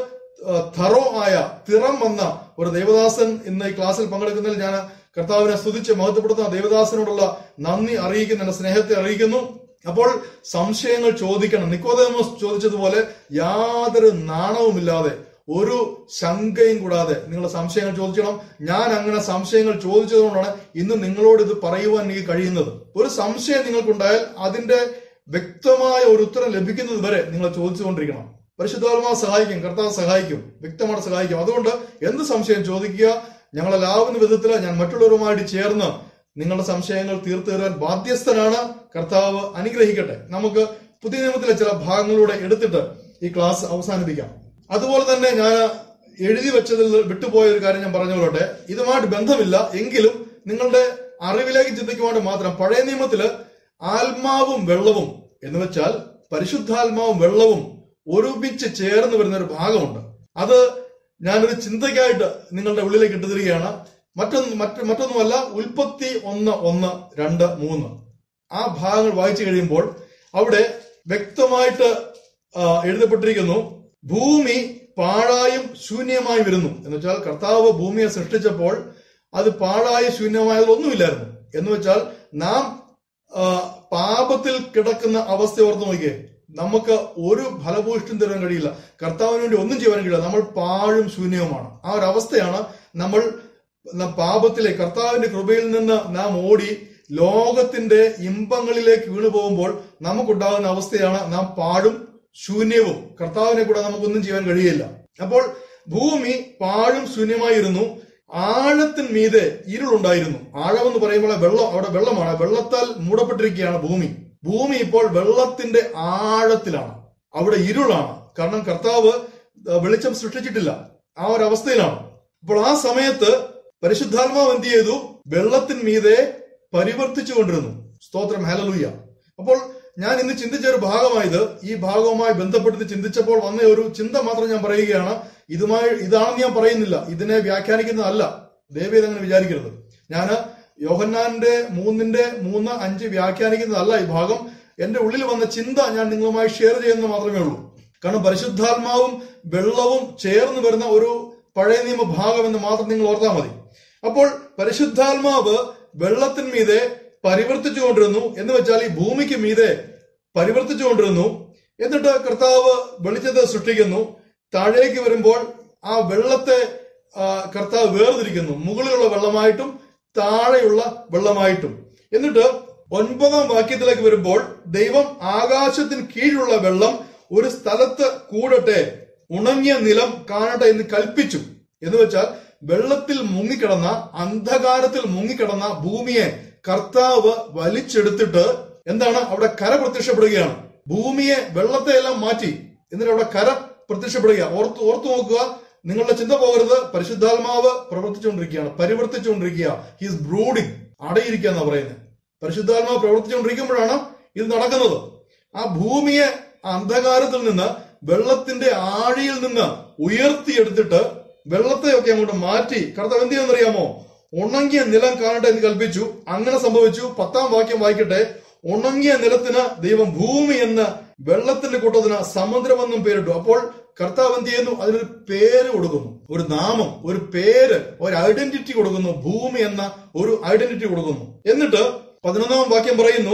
തറോ ആയ തിറം വന്ന ഒരു ദേവദാസൻ ഇന്ന് ഈ ക്ലാസ്സിൽ പങ്കെടുക്കുന്നതിൽ ഞാൻ കർത്താവിനെ സ്തുതിച്ച് മഹത്വപ്പെടുത്തുന്ന ദേവദാസനോടുള്ള നന്ദി അറിയിക്കുന്നു എന്റെ സ്നേഹത്തെ അറിയിക്കുന്നു അപ്പോൾ സംശയങ്ങൾ ചോദിക്കണം നിക്കോദേമോസ് ചോദിച്ചതുപോലെ യാതൊരു നാണവുമില്ലാതെ ഒരു ശങ്കയും കൂടാതെ നിങ്ങളുടെ സംശയങ്ങൾ ചോദിക്കണം ഞാൻ അങ്ങനെ സംശയങ്ങൾ ചോദിച്ചതുകൊണ്ടാണ് ഇന്ന് നിങ്ങളോട് ഇത് പറയുവാൻ എനിക്ക് കഴിയുന്നത് ഒരു സംശയം നിങ്ങൾക്കുണ്ടായാൽ അതിന്റെ വ്യക്തമായ ഒരു ഉത്തരം ലഭിക്കുന്നത് വരെ നിങ്ങൾ ചോദിച്ചുകൊണ്ടിരിക്കണം പരിശുദ്ധാത്മാ സഹായിക്കും കർത്താവ് സഹായിക്കും വ്യക്തമായിട്ട് സഹായിക്കും അതുകൊണ്ട് എന്ത് സംശയം ചോദിക്കുക ഞങ്ങളെല്ലാവുന്ന വിധത്തിൽ ഞാൻ മറ്റുള്ളവരുമായിട്ട് ചേർന്ന് നിങ്ങളുടെ സംശയങ്ങൾ തീർത്തു തരാൻ ബാധ്യസ്ഥനാണ് കർത്താവ് അനുഗ്രഹിക്കട്ടെ നമുക്ക് പുതിയ നിയമത്തിലെ ചില ഭാഗങ്ങളിലൂടെ എടുത്തിട്ട് ഈ ക്ലാസ് അവസാനിപ്പിക്കാം അതുപോലെ തന്നെ ഞാൻ എഴുതി വെച്ചതിൽ വിട്ടുപോയ ഒരു കാര്യം ഞാൻ പറഞ്ഞുകൊള്ളട്ടെ ഇതുമായിട്ട് ബന്ധമില്ല എങ്കിലും നിങ്ങളുടെ അറിവിലേക്ക് ചിന്തിക്കുവാണ്ട് മാത്രം പഴയ നിയമത്തില് ആത്മാവും വെള്ളവും എന്ന് വെച്ചാൽ പരിശുദ്ധാത്മാവും വെള്ളവും ഒരുമിച്ച് ചേർന്ന് വരുന്ന ഒരു ഭാഗമുണ്ട് അത് ഞാനൊരു ചിന്തയ്ക്കായിട്ട് നിങ്ങളുടെ ഉള്ളിലേക്ക് ഇട്ടുതരികയാണ് മറ്റൊന്ന് മറ്റ് മറ്റൊന്നുമല്ല ഉൽപ്പത്തി ഒന്ന് ഒന്ന് രണ്ട് മൂന്ന് ആ ഭാഗങ്ങൾ വായിച്ചു കഴിയുമ്പോൾ അവിടെ വ്യക്തമായിട്ട് ആ, എഴുതപ്പെട്ടിരിക്കുന്നു ഭൂമി പാഴായും ശൂന്യമായി വരുന്നു എന്ന് വെച്ചാൽ കർത്താവ് ഭൂമിയെ സൃഷ്ടിച്ചപ്പോൾ അത് പാഴായി ശൂന്യമായത് ഒന്നുമില്ലായിരുന്നു എന്ന് വെച്ചാൽ നാം ആ, പാപത്തിൽ കിടക്കുന്ന അവസ്ഥ ഓർത്ത് നോക്കിയേ നമുക്ക് ഒരു ഫലഭൂഷ്ഠം തരാൻ കഴിയില്ല കർത്താവിന് വേണ്ടി ഒന്നും ചെയ്യാൻ കഴിയില്ല നമ്മൾ പാഴും ശൂന്യവുമാണ് ആ ഒരു അവസ്ഥയാണ് നമ്മൾ ന- പാപത്തിലെ കർത്താവിന്റെ കൃപയിൽ നിന്ന് നാം ഓടി ലോകത്തിന്റെ ഇമ്പങ്ങളിലേക്ക് വീണു പോകുമ്പോൾ നമുക്കുണ്ടാകുന്ന അവസ്ഥയാണ് നാം പാഴും ശൂന്യവും കർത്താവിനെ കൂടെ നമുക്കൊന്നും ചെയ്യാൻ കഴിയില്ല അപ്പോൾ ഭൂമി പാഴും ശൂന്യമായിരുന്നു ആഴത്തിന് മീതെ ഇരുളുണ്ടായിരുന്നു ആഴമെന്ന് പറയുമ്പോൾ വെള്ളം അവിടെ വെള്ളമാണ് വെള്ളത്താൽ മൂടപ്പെട്ടിരിക്കുകയാണ് ഭൂമി ഭൂമി ഇപ്പോൾ വെള്ളത്തിന്റെ ആഴത്തിലാണ് അവിടെ ഇരുളാണ് കാരണം കർത്താവ് വെളിച്ചം സൃഷ്ടിച്ചിട്ടില്ല ആ ഒരു അവസ്ഥയിലാണ് അപ്പോൾ ആ സമയത്ത് പരിശുദ്ധാത്മാവ് എന്ത് ചെയ്തു വെള്ളത്തിന് മീതെ പരിവർത്തിച്ചു കൊണ്ടിരുന്നു സ്തോത്രം ഹലലൂയ അപ്പോൾ ഞാൻ ഇന്ന് ചിന്തിച്ച ഒരു ഭാഗമായത് ഈ ഭാഗവുമായി ബന്ധപ്പെടുത്തി ചിന്തിച്ചപ്പോൾ വന്ന ഒരു ചിന്ത മാത്രം ഞാൻ പറയുകയാണ് ഇതുമായി ഇതാണെന്ന് ഞാൻ പറയുന്നില്ല ഇതിനെ വ്യാഖ്യാനിക്കുന്നതല്ല ദേവി അങ്ങനെ വിചാരിക്കരുത് ഞാൻ യോഹന്നാന്റെ മൂന്നിന്റെ മൂന്ന് അഞ്ച് വ്യാഖ്യാനിക്കുന്നതല്ല ഈ ഭാഗം എന്റെ ഉള്ളിൽ വന്ന ചിന്ത ഞാൻ നിങ്ങളുമായി ഷെയർ ചെയ്യുന്നത് മാത്രമേ ഉള്ളൂ കാരണം പരിശുദ്ധാത്മാവും വെള്ളവും ചേർന്ന് വരുന്ന ഒരു പഴയ നിയമ ഭാഗം എന്ന് മാത്രം നിങ്ങൾ ഓർത്താൽ മതി അപ്പോൾ പരിശുദ്ധാത്മാവ് വെള്ളത്തിന് മീതെ പരിവർത്തിച്ചുകൊണ്ടിരുന്നു എന്ന് വെച്ചാൽ ഈ ഭൂമിക്ക് മീതെ പരിവർത്തിച്ചുകൊണ്ടിരുന്നു എന്നിട്ട് കർത്താവ് വെളിച്ചത്തെ സൃഷ്ടിക്കുന്നു താഴേക്ക് വരുമ്പോൾ ആ വെള്ളത്തെ ആ, കർത്താവ് വേർതിരിക്കുന്നു മുകളിലുള്ള വെള്ളമായിട്ടും താഴെയുള്ള വെള്ളമായിട്ടും എന്നിട്ട് ഒൻപതാം വാക്യത്തിലേക്ക് വരുമ്പോൾ ദൈവം ആകാശത്തിന് കീഴിലുള്ള വെള്ളം ഒരു സ്ഥലത്ത് കൂടട്ടെ ഉണങ്ങിയ നിലം കാണട്ടെ എന്ന് കൽപ്പിച്ചു എന്ന് വെച്ചാൽ വെള്ളത്തിൽ മുങ്ങിക്കിടന്ന അന്ധകാരത്തിൽ മുങ്ങിക്കിടന്ന ഭൂമിയെ കർത്താവ് വലിച്ചെടുത്തിട്ട് എന്താണ് അവിടെ കര പ്രത്യക്ഷപ്പെടുകയാണ് ഭൂമിയെ വെള്ളത്തെ എല്ലാം മാറ്റി എന്നിട്ട് അവിടെ കര പ്രത്യക്ഷപ്പെടുക ഓർത്ത് ഓർത്തു നോക്കുക നിങ്ങളുടെ ചിന്ത പോകരുത് പരിശുദ്ധാത്മാവ് പ്രവർത്തിച്ചുകൊണ്ടിരിക്കുകയാണ് പരിവർത്തിച്ചുകൊണ്ടിരിക്കുക ഹിസ് ബ്രൂഡിങ് അടയിരിക്കുക എന്നാ പറയുന്നത് പരിശുദ്ധാത്മാവ് പ്രവർത്തിച്ചുകൊണ്ടിരിക്കുമ്പോഴാണ് ഇത് നടക്കുന്നത് ആ ഭൂമിയെ ആ അന്ധകാരത്തിൽ നിന്ന് വെള്ളത്തിന്റെ ആഴിയിൽ നിന്ന് ഉയർത്തിയെടുത്തിട്ട് വെള്ളത്തെയൊക്കെ അങ്ങോട്ട് മാറ്റി കർത്താവ് എന്ത് ചെയ്യുമെന്നറിയാമോ ഉണങ്ങിയ നിലം കാണട്ടെ എന്ന് കൽപ്പിച്ചു അങ്ങനെ സംഭവിച്ചു പത്താം വാക്യം വായിക്കട്ടെ ഉണങ്ങിയ നിലത്തിന് ദൈവം ഭൂമി എന്ന് വെള്ളത്തിന്റെ കൂട്ടത്തിന് സമുദ്രമെന്നും പേരിട്ടു അപ്പോൾ കർത്താവ് എന്ത് ചെയ്യുന്നു അതിനൊരു പേര് കൊടുക്കുന്നു ഒരു നാമം ഒരു പേര് ഒരു ഐഡന്റിറ്റി കൊടുക്കുന്നു ഭൂമി എന്ന ഒരു ഐഡന്റിറ്റി കൊടുക്കുന്നു എന്നിട്ട് പതിനൊന്നാം വാക്യം പറയുന്നു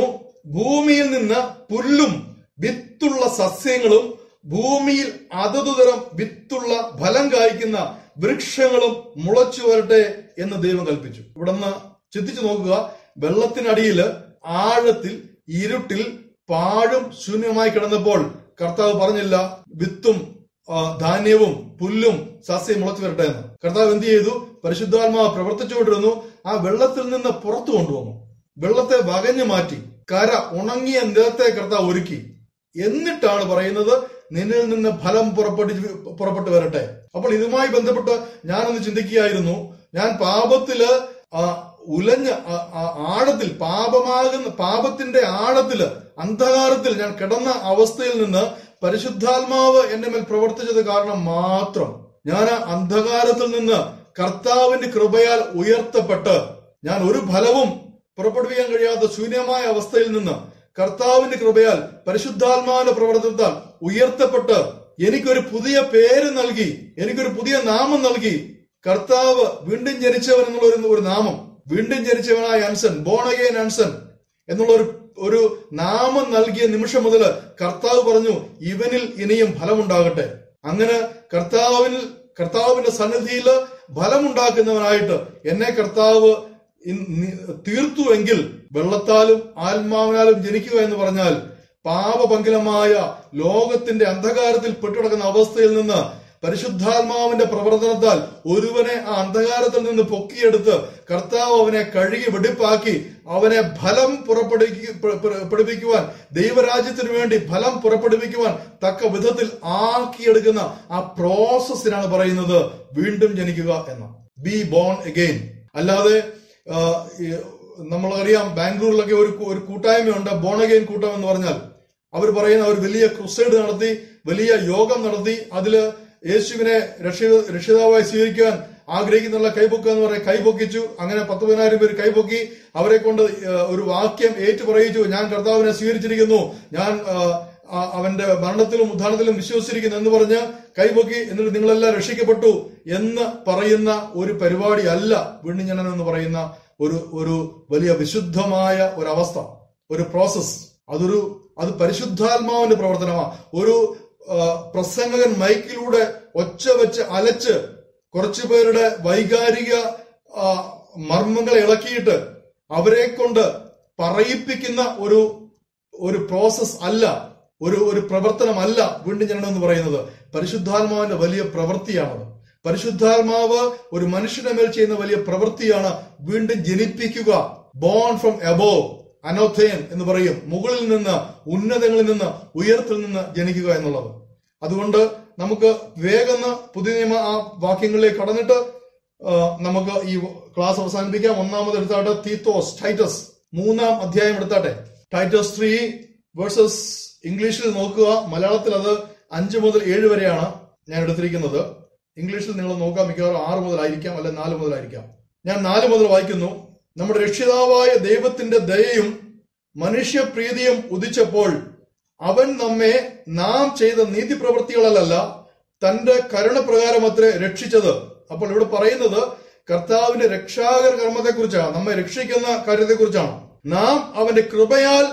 ഭൂമിയിൽ നിന്ന് പുല്ലും വിത്തുള്ള സസ്യങ്ങളും ഭൂമിയിൽ അതതു തരം വിത്തുള്ള ഫലം കായ്ക്കുന്ന വൃക്ഷങ്ങളും മുളച്ചു വരട്ടെ എന്ന് ദൈവം കൽപ്പിച്ചു ഇവിടുന്ന് ചിന്തിച്ചു നോക്കുക വെള്ളത്തിനടിയിൽ ആഴത്തിൽ ഇരുട്ടിൽ പാഴും ശൂന്യമായി കിടന്നപ്പോൾ കർത്താവ് പറഞ്ഞില്ല വിത്തും ആ, ധാന്യവും പുല്ലും സസ്യം മുളച്ചു വരട്ടെ എന്ന് കർത്താവ് എന്ത് ചെയ്തു പരിശുദ്ധാത്മാവ് പ്രവർത്തിച്ചുകൊണ്ടിരുന്നു ആ വെള്ളത്തിൽ നിന്ന് പുറത്തു കൊണ്ടുവന്നു വെള്ളത്തെ വകഞ്ഞു മാറ്റി കര ഉണങ്ങിയ നിലത്തെ കർത്താവ് ഒരുക്കി എന്നിട്ടാണ് പറയുന്നത് നിന്നിൽ നിന്ന് ഫലം പുറപ്പെട്ട് പുറപ്പെട്ടു വരട്ടെ അപ്പോൾ ഇതുമായി ബന്ധപ്പെട്ട് ഞാനൊന്ന് ചിന്തിക്കുകയായിരുന്നു ഞാൻ പാപത്തില് ആ, ഉലഞ്ഞ ആ, ആ, ആഴത്തിൽ പാപമാകുന്ന പാപത്തിന്റെ ആഴത്തില് അന്ധകാരത്തിൽ ഞാൻ കിടന്ന അവസ്ഥയിൽ നിന്ന് പരിശുദ്ധാത്മാവ് എന്റെ മേൽ പ്രവർത്തിച്ചത് കാരണം മാത്രം ഞാൻ ആ അന്ധകാരത്തിൽ നിന്ന് കർത്താവിന്റെ കൃപയാൽ ഉയർത്തപ്പെട്ട് ഞാൻ ഒരു ഫലവും പുറപ്പെടുവിക്കാൻ കഴിയാത്ത ശൂന്യമായ അവസ്ഥയിൽ നിന്ന് കർത്താവിന്റെ കൃപയാൽ പരിശുദ്ധാത്മാവിന്റെ പ്രവർത്തനത്താൽ ഉയർത്തപ്പെട്ട് എനിക്കൊരു പുതിയ പേര് നൽകി എനിക്കൊരു പുതിയ നാമം നൽകി കർത്താവ് വീണ്ടും ജനിച്ചവൻ എന്നുള്ള ഒരു ഒരു നാമം വീണ്ടും ജനിച്ചവനായ അൻസൻ ബോൺ അഗൈൻ അൻസൻ എന്നുള്ള ഒരു ഒരു നാമം നൽകിയ നിമിഷം മുതൽ കർത്താവ് പറഞ്ഞു ഇവനിൽ ഇനിയും ഫലമുണ്ടാകട്ടെ അങ്ങനെ കർത്താവിൽ കർത്താവിന്റെ സന്നിധിയിൽ ഫലമുണ്ടാക്കുന്നവനായിട്ട് എന്നെ കർത്താവ് ഇൻ- നി- തീർത്തുവെങ്കിൽ വെള്ളത്താലും ആത്മാവിനാലും ജനിക്കുക എന്ന് പറഞ്ഞാൽ പാപപങ്കിലമായ ലോകത്തിന്റെ അന്ധകാരത്തിൽ പെട്ടുകിടക്കുന്ന അവസ്ഥയിൽ നിന്ന് പരിശുദ്ധാത്മാവിന്റെ പ്രവർത്തനത്താൽ ഒരുവനെ ആ അന്ധകാരത്തിൽ നിന്ന് പൊക്കിയെടുത്ത് കർത്താവ് അവനെ കഴുകി വെടിപ്പാക്കി അവനെ ഫലം പുറപ്പെടുവിക്കു പ്ര- പ്ര- പഠിപ്പിക്കുവാൻ ദൈവരാജ്യത്തിന് വേണ്ടി ഫലം പുറപ്പെടുവിക്കുവാൻ തക്ക വിധത്തിൽ ആക്കിയെടുക്കുന്ന ആ പ്രോസസ്സിനാണ് പറയുന്നത് വീണ്ടും ജനിക്കുക എന്ന് ബി ബോൺ അഗെയിൻ അല്ലാതെ ആ, ഈ നമ്മളറിയാം ബാംഗ്ലൂരിലൊക്കെ ഒരു കൂ- ഒരു കൂട്ടായ്മയുണ്ട് ബോൺ അഗെയിൻ കൂട്ടം എന്ന് പറഞ്ഞാൽ അവർ പറയുന്ന അവർ വലിയ ക്രുസൈഡ് നടത്തി വലിയ യോഗം നടത്തി അതില് യേശുവിനെ രക്ഷിത രക്ഷിതാവായി സ്വീകരിക്കാൻ ആഗ്രഹിക്കുന്നുള്ള കൈപൊക്കുക എന്ന് പറയുക കൈപൊക്കിച്ചു അങ്ങനെ പത്ത് പതിനായിരം പേര് കൈപൊക്കി അവരെ കൊണ്ട് ഏഹ്, ഒരു വാക്യം ഏറ്റു പറയിച്ചു ഞാൻ കർത്താവിനെ സ്വീകരിച്ചിരിക്കുന്നു ഞാൻ ആഹ്, ആ- അവന്റെ മരണത്തിലും ഉദ്ധാനത്തിലും വിശ്വസിച്ചിരിക്കുന്നു എന്ന് പറഞ്ഞ് കൈപൊക്കി എന്നിട്ട് നിങ്ങളെല്ലാം രക്ഷിക്കപ്പെട്ടു എന്ന് പറയുന്ന ഒരു പരിപാടി അല്ല വീണ്ടും ജനനം എന്ന് പറയുന്ന ഒരു ഒരു വലിയ വിശുദ്ധമായ ഒരു അവസ്ഥ ഒരു പ്രോസസ് അതൊരു അത് പരിശുദ്ധാത്മാവിന്റെ പ്രവർത്തനമാണ് ഒരു ആ, പ്രസംഗകൻ മൈക്കിലൂടെ ഒച്ച വെച്ച് അലച്ച് കുറച്ചു പേരുടെ വൈകാരിക ആ, മർമ്മങ്ങളെ ഇളക്കിയിട്ട് അവരെ കൊണ്ട് പറയിപ്പിക്കുന്ന ഒരു ഒരു പ്രോസസ് അല്ല ഒരു ഒരു പ്രവർത്തനമല്ല വീണ്ടും ജനനം എന്ന് പറയുന്നത് പരിശുദ്ധാത്മാവിന്റെ വലിയ പ്രവൃത്തിയാണത് പരിശുദ്ധാത്മാവ് ഒരു മനുഷ്യന്റെ മേൽ ചെയ്യുന്ന വലിയ പ്രവൃത്തിയാണ് വീണ്ടും ജനിപ്പിക്കുക ബോൺ ഫ്രം എബോവ് അനോഥയൻ എന്ന് പറയും മുകളിൽ നിന്ന് ഉന്നതങ്ങളിൽ നിന്ന് ഉയരത്തിൽ നിന്ന് ജനിക്കുക എന്നുള്ളത് അതുകൊണ്ട് നമുക്ക് വേഗം പുതിയ നിയമ ആ വാക്യങ്ങളിലേക്ക് കടന്നിട്ട് ആ, നമുക്ക് ഈ ക്ലാസ് അവസാനിപ്പിക്കാം ഒന്നാമത് എടുത്താട്ടെ തീത്തോസ് ടൈറ്റസ് മൂന്നാം അധ്യായം എടുത്താട്ടെ ടൈറ്റസ് ത്രീ വേഴ്സസ് ഇംഗ്ലീഷിൽ നോക്കുക മലയാളത്തിൽ അത് അഞ്ച് മുതൽ ഏഴ് വരെയാണ് ഞാൻ എടുത്തിരിക്കുന്നത് ഇംഗ്ലീഷിൽ നിങ്ങൾ നോക്കാൻ മിക്കവാറും ആറ് മുതലായിരിക്കാം അല്ലെ നാല് മുതലായിരിക്കാം ഞാൻ നാല് മുതൽ വായിക്കുന്നു നമ്മുടെ രക്ഷിതാവായ ദൈവത്തിന്റെ ദയയും മനുഷ്യപ്രീതിയും ഉദിച്ചപ്പോൾ അവൻ നമ്മെ നാം ചെയ്ത നീതിപ്രവൃത്തികളല്ല തന്റെ കരുണപ്രകാരം അത്രേ രക്ഷിച്ചത് അപ്പോൾ ഇവിടെ പറയുന്നത് കർത്താവിന്റെ രക്ഷാകര കർമ്മത്തെക്കുറിച്ചാണ് നമ്മെ രക്ഷിക്കുന്ന കാര്യത്തെക്കുറിച്ചാണ് നാം അവന്റെ കൃപയാൽ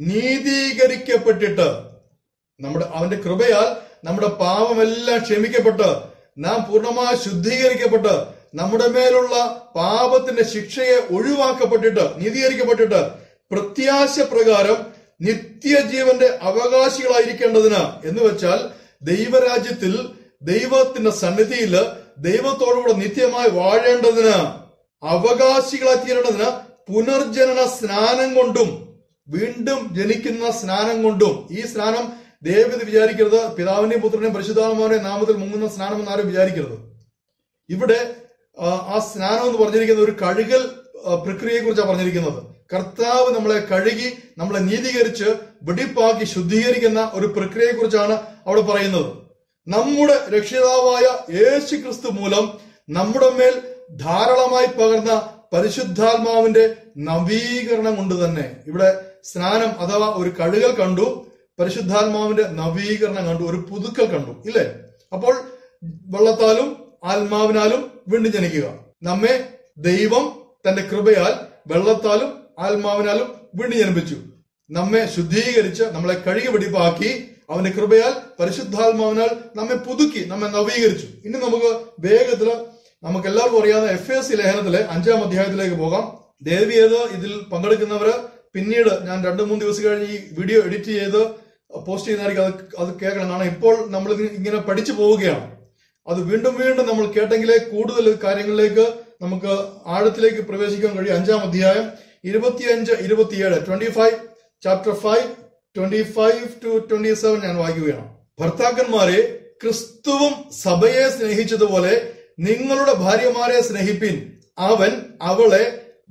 നീതീകരിക്കപ്പെട്ടിട്ട് നമ്മുടെ അവന്റെ കൃപയാൽ നമ്മുടെ പാപമെല്ലാം ക്ഷമിക്കപ്പെട്ട് നാം പൂർണ്ണമായി ശുദ്ധീകരിക്കപ്പെട്ട് നമ്മുടെ മേലുള്ള പാപത്തിന്റെ ശിക്ഷയെ ഒഴിവാക്കപ്പെട്ടിട്ട് നീതീകരിക്കപ്പെട്ടിട്ട് പ്രത്യാശ പ്രകാരം നിത്യജീവന്റെ അവകാശികളായിരിക്കേണ്ടതിന് എന്ന് വെച്ചാൽ ദൈവരാജ്യത്തിൽ ദൈവത്തിന്റെ സന്നിധിയിൽ ദൈവത്തോടുകൂടെ നിത്യമായി വാഴേണ്ടതിന് അവകാശികളായി തീരേണ്ടതിന് പുനർജനന സ്നാനം കൊണ്ടും വീണ്ടും ജനിക്കുന്ന സ്നാനം കൊണ്ടും ഈ സ്നാനം ദേവത് വിചാരിക്കരുത് പിതാവിന്റെയും പുത്രനെയും പരിശുദ്ധാത്മാവിന്റെയും നാമത്തിൽ മുങ്ങുന്ന സ്നാനം എന്ന് ആരും വിചാരിക്കരുത് ഇവിടെ ആ, ആ സ്നാനം എന്ന് പറഞ്ഞിരിക്കുന്ന ഒരു കഴുകൽ പ്രക്രിയയെ കുറിച്ചാണ് പറഞ്ഞിരിക്കുന്നത് കർത്താവ് നമ്മളെ കഴുകി നമ്മളെ നീതീകരിച്ച് വെടിപ്പാക്കി ശുദ്ധീകരിക്കുന്ന ഒരു പ്രക്രിയയെ കുറിച്ചാണ് അവിടെ പറയുന്നത് നമ്മുടെ രക്ഷിതാവായ യേശു ക്രിസ്തു മൂലം നമ്മുടെ മേൽ ധാരാളമായി പകർന്ന പരിശുദ്ധാത്മാവിന്റെ നവീകരണം കൊണ്ട് തന്നെ ഇവിടെ സ്നാനം അഥവാ ഒരു കഴുകൽ കണ്ടു പരിശുദ്ധാത്മാവിന്റെ നവീകരണം കണ്ടു ഒരു പുതുക്കൽ കണ്ടു ഇല്ലേ അപ്പോൾ വെള്ളത്താലും ആത്മാവിനാലും വീണ്ടും ജനിക്കുക നമ്മെ ദൈവം തന്റെ കൃപയാൽ വെള്ളത്താലും ആത്മാവിനാലും വീണ്ടും ജനിപ്പിച്ചു നമ്മെ ശുദ്ധീകരിച്ച് നമ്മളെ കഴുകി വെടിപ്പാക്കി അവന്റെ കൃപയാൽ പരിശുദ്ധാത്മാവിനാൽ നമ്മെ പുതുക്കി നമ്മെ നവീകരിച്ചു ഇനി നമുക്ക് വേഗത്തില് നമുക്ക് എല്ലാവർക്കും അറിയാവുന്ന എഫ് എസ് സി ലേഖനത്തിലെ അഞ്ചാം അധ്യായത്തിലേക്ക് പോകാം ദേവി ഏത് ഇതിൽ പങ്കെടുക്കുന്നവര് പിന്നീട് ഞാൻ രണ്ടു മൂന്ന് ദിവസം കഴിഞ്ഞ് ഈ വീഡിയോ എഡിറ്റ് ചെയ്ത് പോസ്റ്റ് ചെയ്യുന്നതായിരിക്കും അത് അത് കേൾക്കണം കാരണം ഇപ്പോൾ നമ്മൾ ഇത് ഇങ്ങനെ പഠിച്ചു പോവുകയാണ് അത് വീണ്ടും വീണ്ടും നമ്മൾ കേട്ടെങ്കിലേ കൂടുതൽ കാര്യങ്ങളിലേക്ക് നമുക്ക് ആഴത്തിലേക്ക് പ്രവേശിക്കാൻ കഴിയും അഞ്ചാം അധ്യായം ഇരുപത്തിയഞ്ച് ഇരുപത്തിയേഴ് twenty five chapter five twenty five to twenty seven ഞാൻ വായിക്കുകയാണ് ഭർത്താക്കന്മാരെ ക്രിസ്തുവും സഭയെ സ്നേഹിച്ചതുപോലെ നിങ്ങളുടെ ഭാര്യമാരെ സ്നേഹിപ്പിൻ അവൻ അവളെ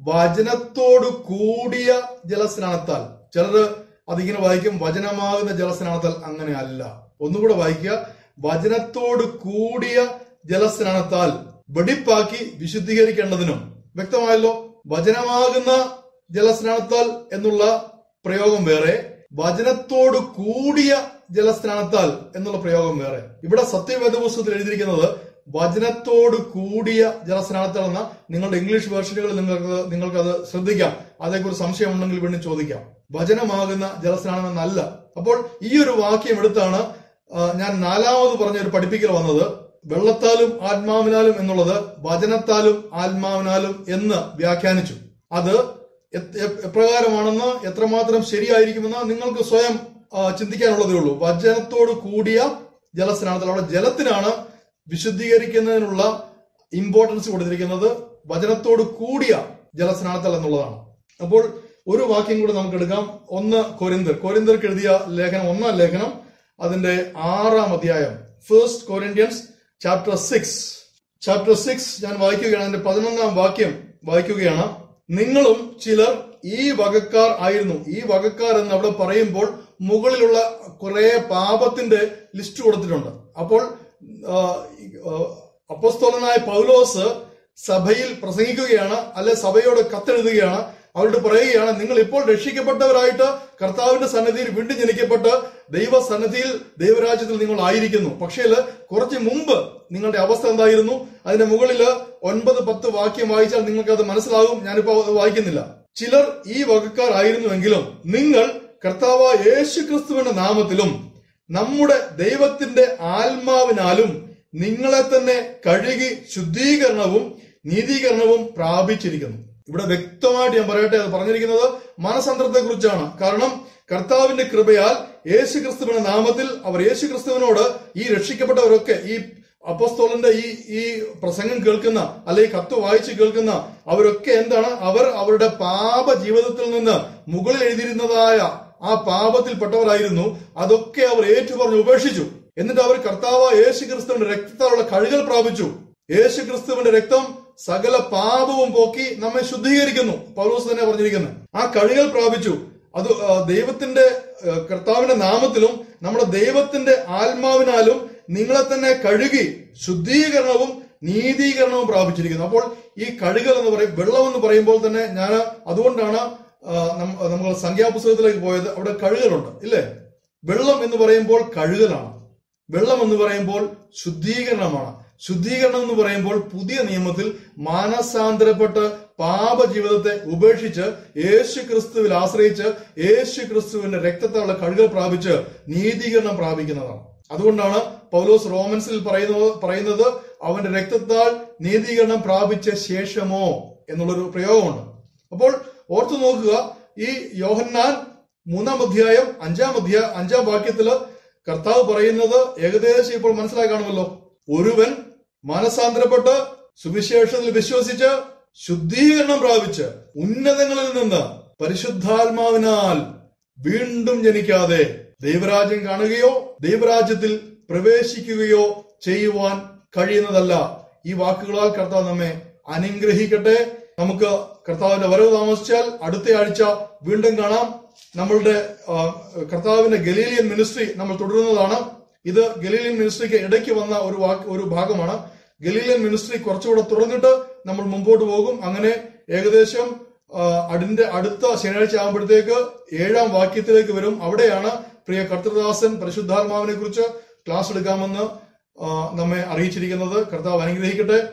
വചനത്തോടു കൂടിയ ജലസ്നാനത്താൽ ചിലർ അതിങ്ങനെ വായിക്കും വചനമാകുന്ന ജലസ്നാനത്താൽ അങ്ങനെ അല്ല ഒന്നുകൂടെ വായിക്കുക വചനത്തോട് കൂടിയ ജലസ്നാനത്താൽ വെടിപ്പാക്കി വിശുദ്ധീകരിക്കേണ്ടതിനും വ്യക്തമായല്ലോ വചനമാകുന്ന ജലസ്നാനത്താൽ എന്നുള്ള പ്രയോഗം വേറെ വചനത്തോട് കൂടിയ ജലസ്നാനത്താൽ എന്നുള്ള പ്രയോഗം വേറെ ഇവിടെ സത്യവേദ പുസ്തകത്തിൽ എഴുതിയിരിക്കുന്നത് വചനത്തോട് കൂടിയ ജലസ്നാനത്താൽ എന്ന നിങ്ങളുടെ ഇംഗ്ലീഷ് വേർഷനുകളിൽ നിങ്ങൾക്ക് നിങ്ങൾക്ക് അത് ശ്രദ്ധിക്കാം അതേക്കുറിച്ച് സംശയം ഉണ്ടെങ്കിൽ വീണ്ടും ചോദിക്കാം വചനമാകുന്ന ജലസ്നാനം എന്നല്ല അപ്പോൾ ഈ ഒരു വാക്യം എടുത്താണ് ആ, ഞാൻ നാലാമത് പറഞ്ഞ ഒരു പഠിപ്പിക്കൽ വന്നത് വെള്ളത്താലും ആത്മാവിനാലും എന്നുള്ളത് വചനത്താലും ആത്മാവിനാലും എന്ന് വ്യാഖ്യാനിച്ചു അത് എ- എ- എപ്രകാരമാണെന്ന് എത്രമാത്രം ശരിയായിരിക്കുമെന്ന് നിങ്ങൾക്ക് സ്വയം ആ, ചിന്തിക്കാനുള്ളതേ ഉള്ളൂ വചനത്തോട് കൂടിയ ജലസ്നാനത്തിൽ അവിടെ ജലത്തിനാണ് വിശുദ്ധീകരിക്കുന്നതിനുള്ള ഇമ്പോർട്ടൻസ് കൊടുത്തിരിക്കുന്നത് വചനത്തോട് കൂടിയ ജലസ്നാനത്തിൽ എന്നുള്ളതാണ് അപ്പോൾ ഒരു വാക്യം കൂടെ നമുക്ക് എടുക്കാം ഒന്ന് കൊരിന്തർ കൊരിന്തർക്ക് എഴുതിയ ലേഖനം ഒന്നാം ലേഖനം അതിന്റെ ആറാം അധ്യായം First Corinthians chapter six chapter six ഞാൻ വായിക്കുകയാണ് അതിന്റെ പതിനൊന്നാം വാക്യം വായിക്കുകയാണ് നിങ്ങളും ചിലർ ഈ വകക്കാർ ആയിരുന്നു ഈ വകക്കാർ എന്ന് അവിടെ പറയുമ്പോൾ മുകളിലുള്ള കുറെ പാപത്തിന്റെ ലിസ്റ്റ് കൊടുത്തിട്ടുണ്ട് അപ്പോൾ ആ, ആ, അപ്പോസ്തലനായ പൗലോസ് സഭയിൽ പ്രസംഗിക്കുകയാണ് അല്ലെ സഭയോട് കത്തെഴുതുകയാണ് അവരോട് പറയുകയാണ് നിങ്ങൾ ഇപ്പോൾ രക്ഷിക്കപ്പെട്ടവരായിട്ട് കർത്താവിന്റെ സന്നിധിയിൽ വീണ്ടും ജനിക്കപ്പെട്ട് ദൈവസന്നിധിയിൽ ദൈവരാജ്യത്തിൽ നിങ്ങൾ ആയിരിക്കുന്നു പക്ഷേ കുറച്ച് മുമ്പ് നിങ്ങളുടെ അവസ്ഥ എന്തായിരുന്നു അതിന്റെ മുകളിൽ ഒൻപത് പത്ത് വാക്യം വായിച്ചാൽ നിങ്ങൾക്ക് അത് മനസ്സിലാകും ഞാനിപ്പോ അത് വായിക്കുന്നില്ല ചിലർ ഈ വകക്കാരായിരുന്നുവെങ്കിലും നിങ്ങൾ കർത്താവ് യേശു ക്രിസ്തുവിന്റെ നാമത്തിലും നമ്മുടെ ദൈവത്തിന്റെ ആത്മാവിനാലും നിങ്ങളെ തന്നെ കഴുകി ശുദ്ധീകരണവും നീതീകരണവും പ്രാപിച്ചിരിക്കുന്നു ഇവിടെ വ്യക്തമായിട്ട് ഞാൻ പറയട്ടെ അത് പറഞ്ഞിരിക്കുന്നത് മനസന്ത്രത്തെ കുറിച്ചാണ് കാരണം കർത്താവിന്റെ കൃപയാൽ യേശു ക്രിസ്തുവിന്റെ നാമത്തിൽ അവർ യേശു ക്രിസ്തുവിനോട് ഈ രക്ഷിക്കപ്പെട്ടവരൊക്കെ ഈ അപ്പസ്തോലന്റെ ഈ ഈ പ്രസംഗം കേൾക്കുന്ന അല്ലെ ഈ കത്ത് വായിച്ച് കേൾക്കുന്ന അവരൊക്കെ എന്താണ് അവർ അവരുടെ പാപ ജീവിതത്തിൽ നിന്ന് മുകളിൽ എഴുതിയിരുന്നതായ ആ പാപത്തിൽപ്പെട്ടവരായിരുന്നു അതൊക്കെ അവർ ഏറ്റുപറഞ്ഞ് ഉപേക്ഷിച്ചു എന്നിട്ട് അവർ കർത്താവ് യേശു ക്രിസ്തുവിന്റെ രക്തത്താലുള്ള കഴുകൽ പ്രാപിച്ചു യേശു ക്രിസ്തുവിന്റെ രക്തം സകല പാപവും പോക്കി നമ്മെ ശുദ്ധീകരിക്കുന്നു പൗലോസ് തന്നെ പറഞ്ഞിരിക്കുന്നത് ആ കഴുകൽ പ്രാപിച്ചു അത് ആ, ദൈവത്തിന്റെ ആ, കർത്താവിന്റെ നാമത്തിലും നമ്മുടെ ദൈവത്തിന്റെ ആത്മാവിനാലും നിങ്ങളെ തന്നെ കഴുകി ശുദ്ധീകരണവും നീതീകരണവും പ്രാപിച്ചിരിക്കുന്നു അപ്പോൾ ഈ കഴുകൽ എന്ന് പറയും വെള്ളം എന്ന് പറയുമ്പോൾ തന്നെ ഞാൻ അതുകൊണ്ടാണ് ആ, നം- നമ്മൾ സംഖ്യാപുസ്തകത്തിലേക്ക് പോയത് അവിടെ കഴുകലുണ്ട് ഇല്ലേ വെള്ളം എന്ന് പറയുമ്പോൾ കഴുകലാണ് വെള്ളം എന്ന് പറയുമ്പോൾ ശുദ്ധീകരണമാണ് ശുദ്ധീകരണം എന്ന് പറയുമ്പോൾ പുതിയ നിയമത്തിൽ മാനസാന്തരപ്പെട്ട് പാപജീവിതത്തെ ഉപേക്ഷിച്ച് യേശു ക്രിസ്തുവിൽ ആശ്രയിച്ച് യേശു ക്രിസ്തുവിന്റെ രക്തത്താലുള്ള കഴുകൽ പ്രാപിച്ച് നീതീകരണം പ്രാപിക്കുന്നതാണ് അതുകൊണ്ടാണ് പൗലോസ് റോമൻസിൽ പറയുന്നത് പറയുന്നത് അവന്റെ രക്തത്താൽ നീതീകരണം പ്രാപിച്ച ശേഷമോ എന്നുള്ളൊരു പ്രയോഗമുണ്ട് അപ്പോൾ ഓർത്തു നോക്കുക ഈ യോഹന്നാൻ മൂന്നാം അധ്യായം അഞ്ചാം അധ്യായ അഞ്ചാം വാക്യത്തില് കർത്താവ് പറയുന്നത് ഏകദേശം ഇപ്പോൾ മനസ്സിലായി കാണുമല്ലോ ഒരുവൻ മനസാന്തരപ്പെട്ട് സുവിശേഷത്തിൽ വിശ്വസിച്ച് ശുദ്ധീകരണം പ്രാപിച്ച് ഉന്നതങ്ങളിൽ നിന്ന് പരിശുദ്ധാത്മാവിനാൽ വീണ്ടും ജനിക്കാതെ ദൈവരാജ്യം കാണുകയോ ദൈവരാജ്യത്തിൽ പ്രവേശിക്കുകയോ ചെയ്യുവാൻ കഴിയുന്നതല്ല ഈ വാക്കുകളാൽ കർത്താവ് നമ്മെ അനുഗ്രഹിക്കട്ടെ നമുക്ക് കർത്താവിന്റെ വരവ് താമസിച്ചാൽ അടുത്ത ആഴ്ച വീണ്ടും കാണാം നമ്മളുടെ ആ, കർത്താവിന്റെ ഗലീലിയൻ മിനിസ്ട്രി നമ്മൾ തുടരുന്നതാണ് ഇത് ഗലീലിയൻ മിനിസ്ട്രിക്ക് ഇടയ്ക്ക് വന്ന ഒരു വാക്ക് ഒരു ഭാഗമാണ് ഗലീലിയൻ മിനിസ്ട്രി കുറച്ചുകൂടെ തുറന്നിട്ട് നമ്മൾ മുമ്പോട്ട് പോകും അങ്ങനെ ഏകദേശം ആ, അതിന്റെ അടുത്ത ശനിയാഴ്ച ആകുമ്പോഴത്തേക്ക് ഏഴാം വാക്യത്തിലേക്ക് വരും അവിടെയാണ് പ്രിയ കർത്തൃദാസൻ പരിശുദ്ധാത്മാവിനെ കുറിച്ച് ക്ലാസ് എടുക്കാമെന്ന് ആ, നമ്മെ അറിയിച്ചിരിക്കുന്നത് കർത്താവ് അനുഗ്രഹിക്കട്ടെ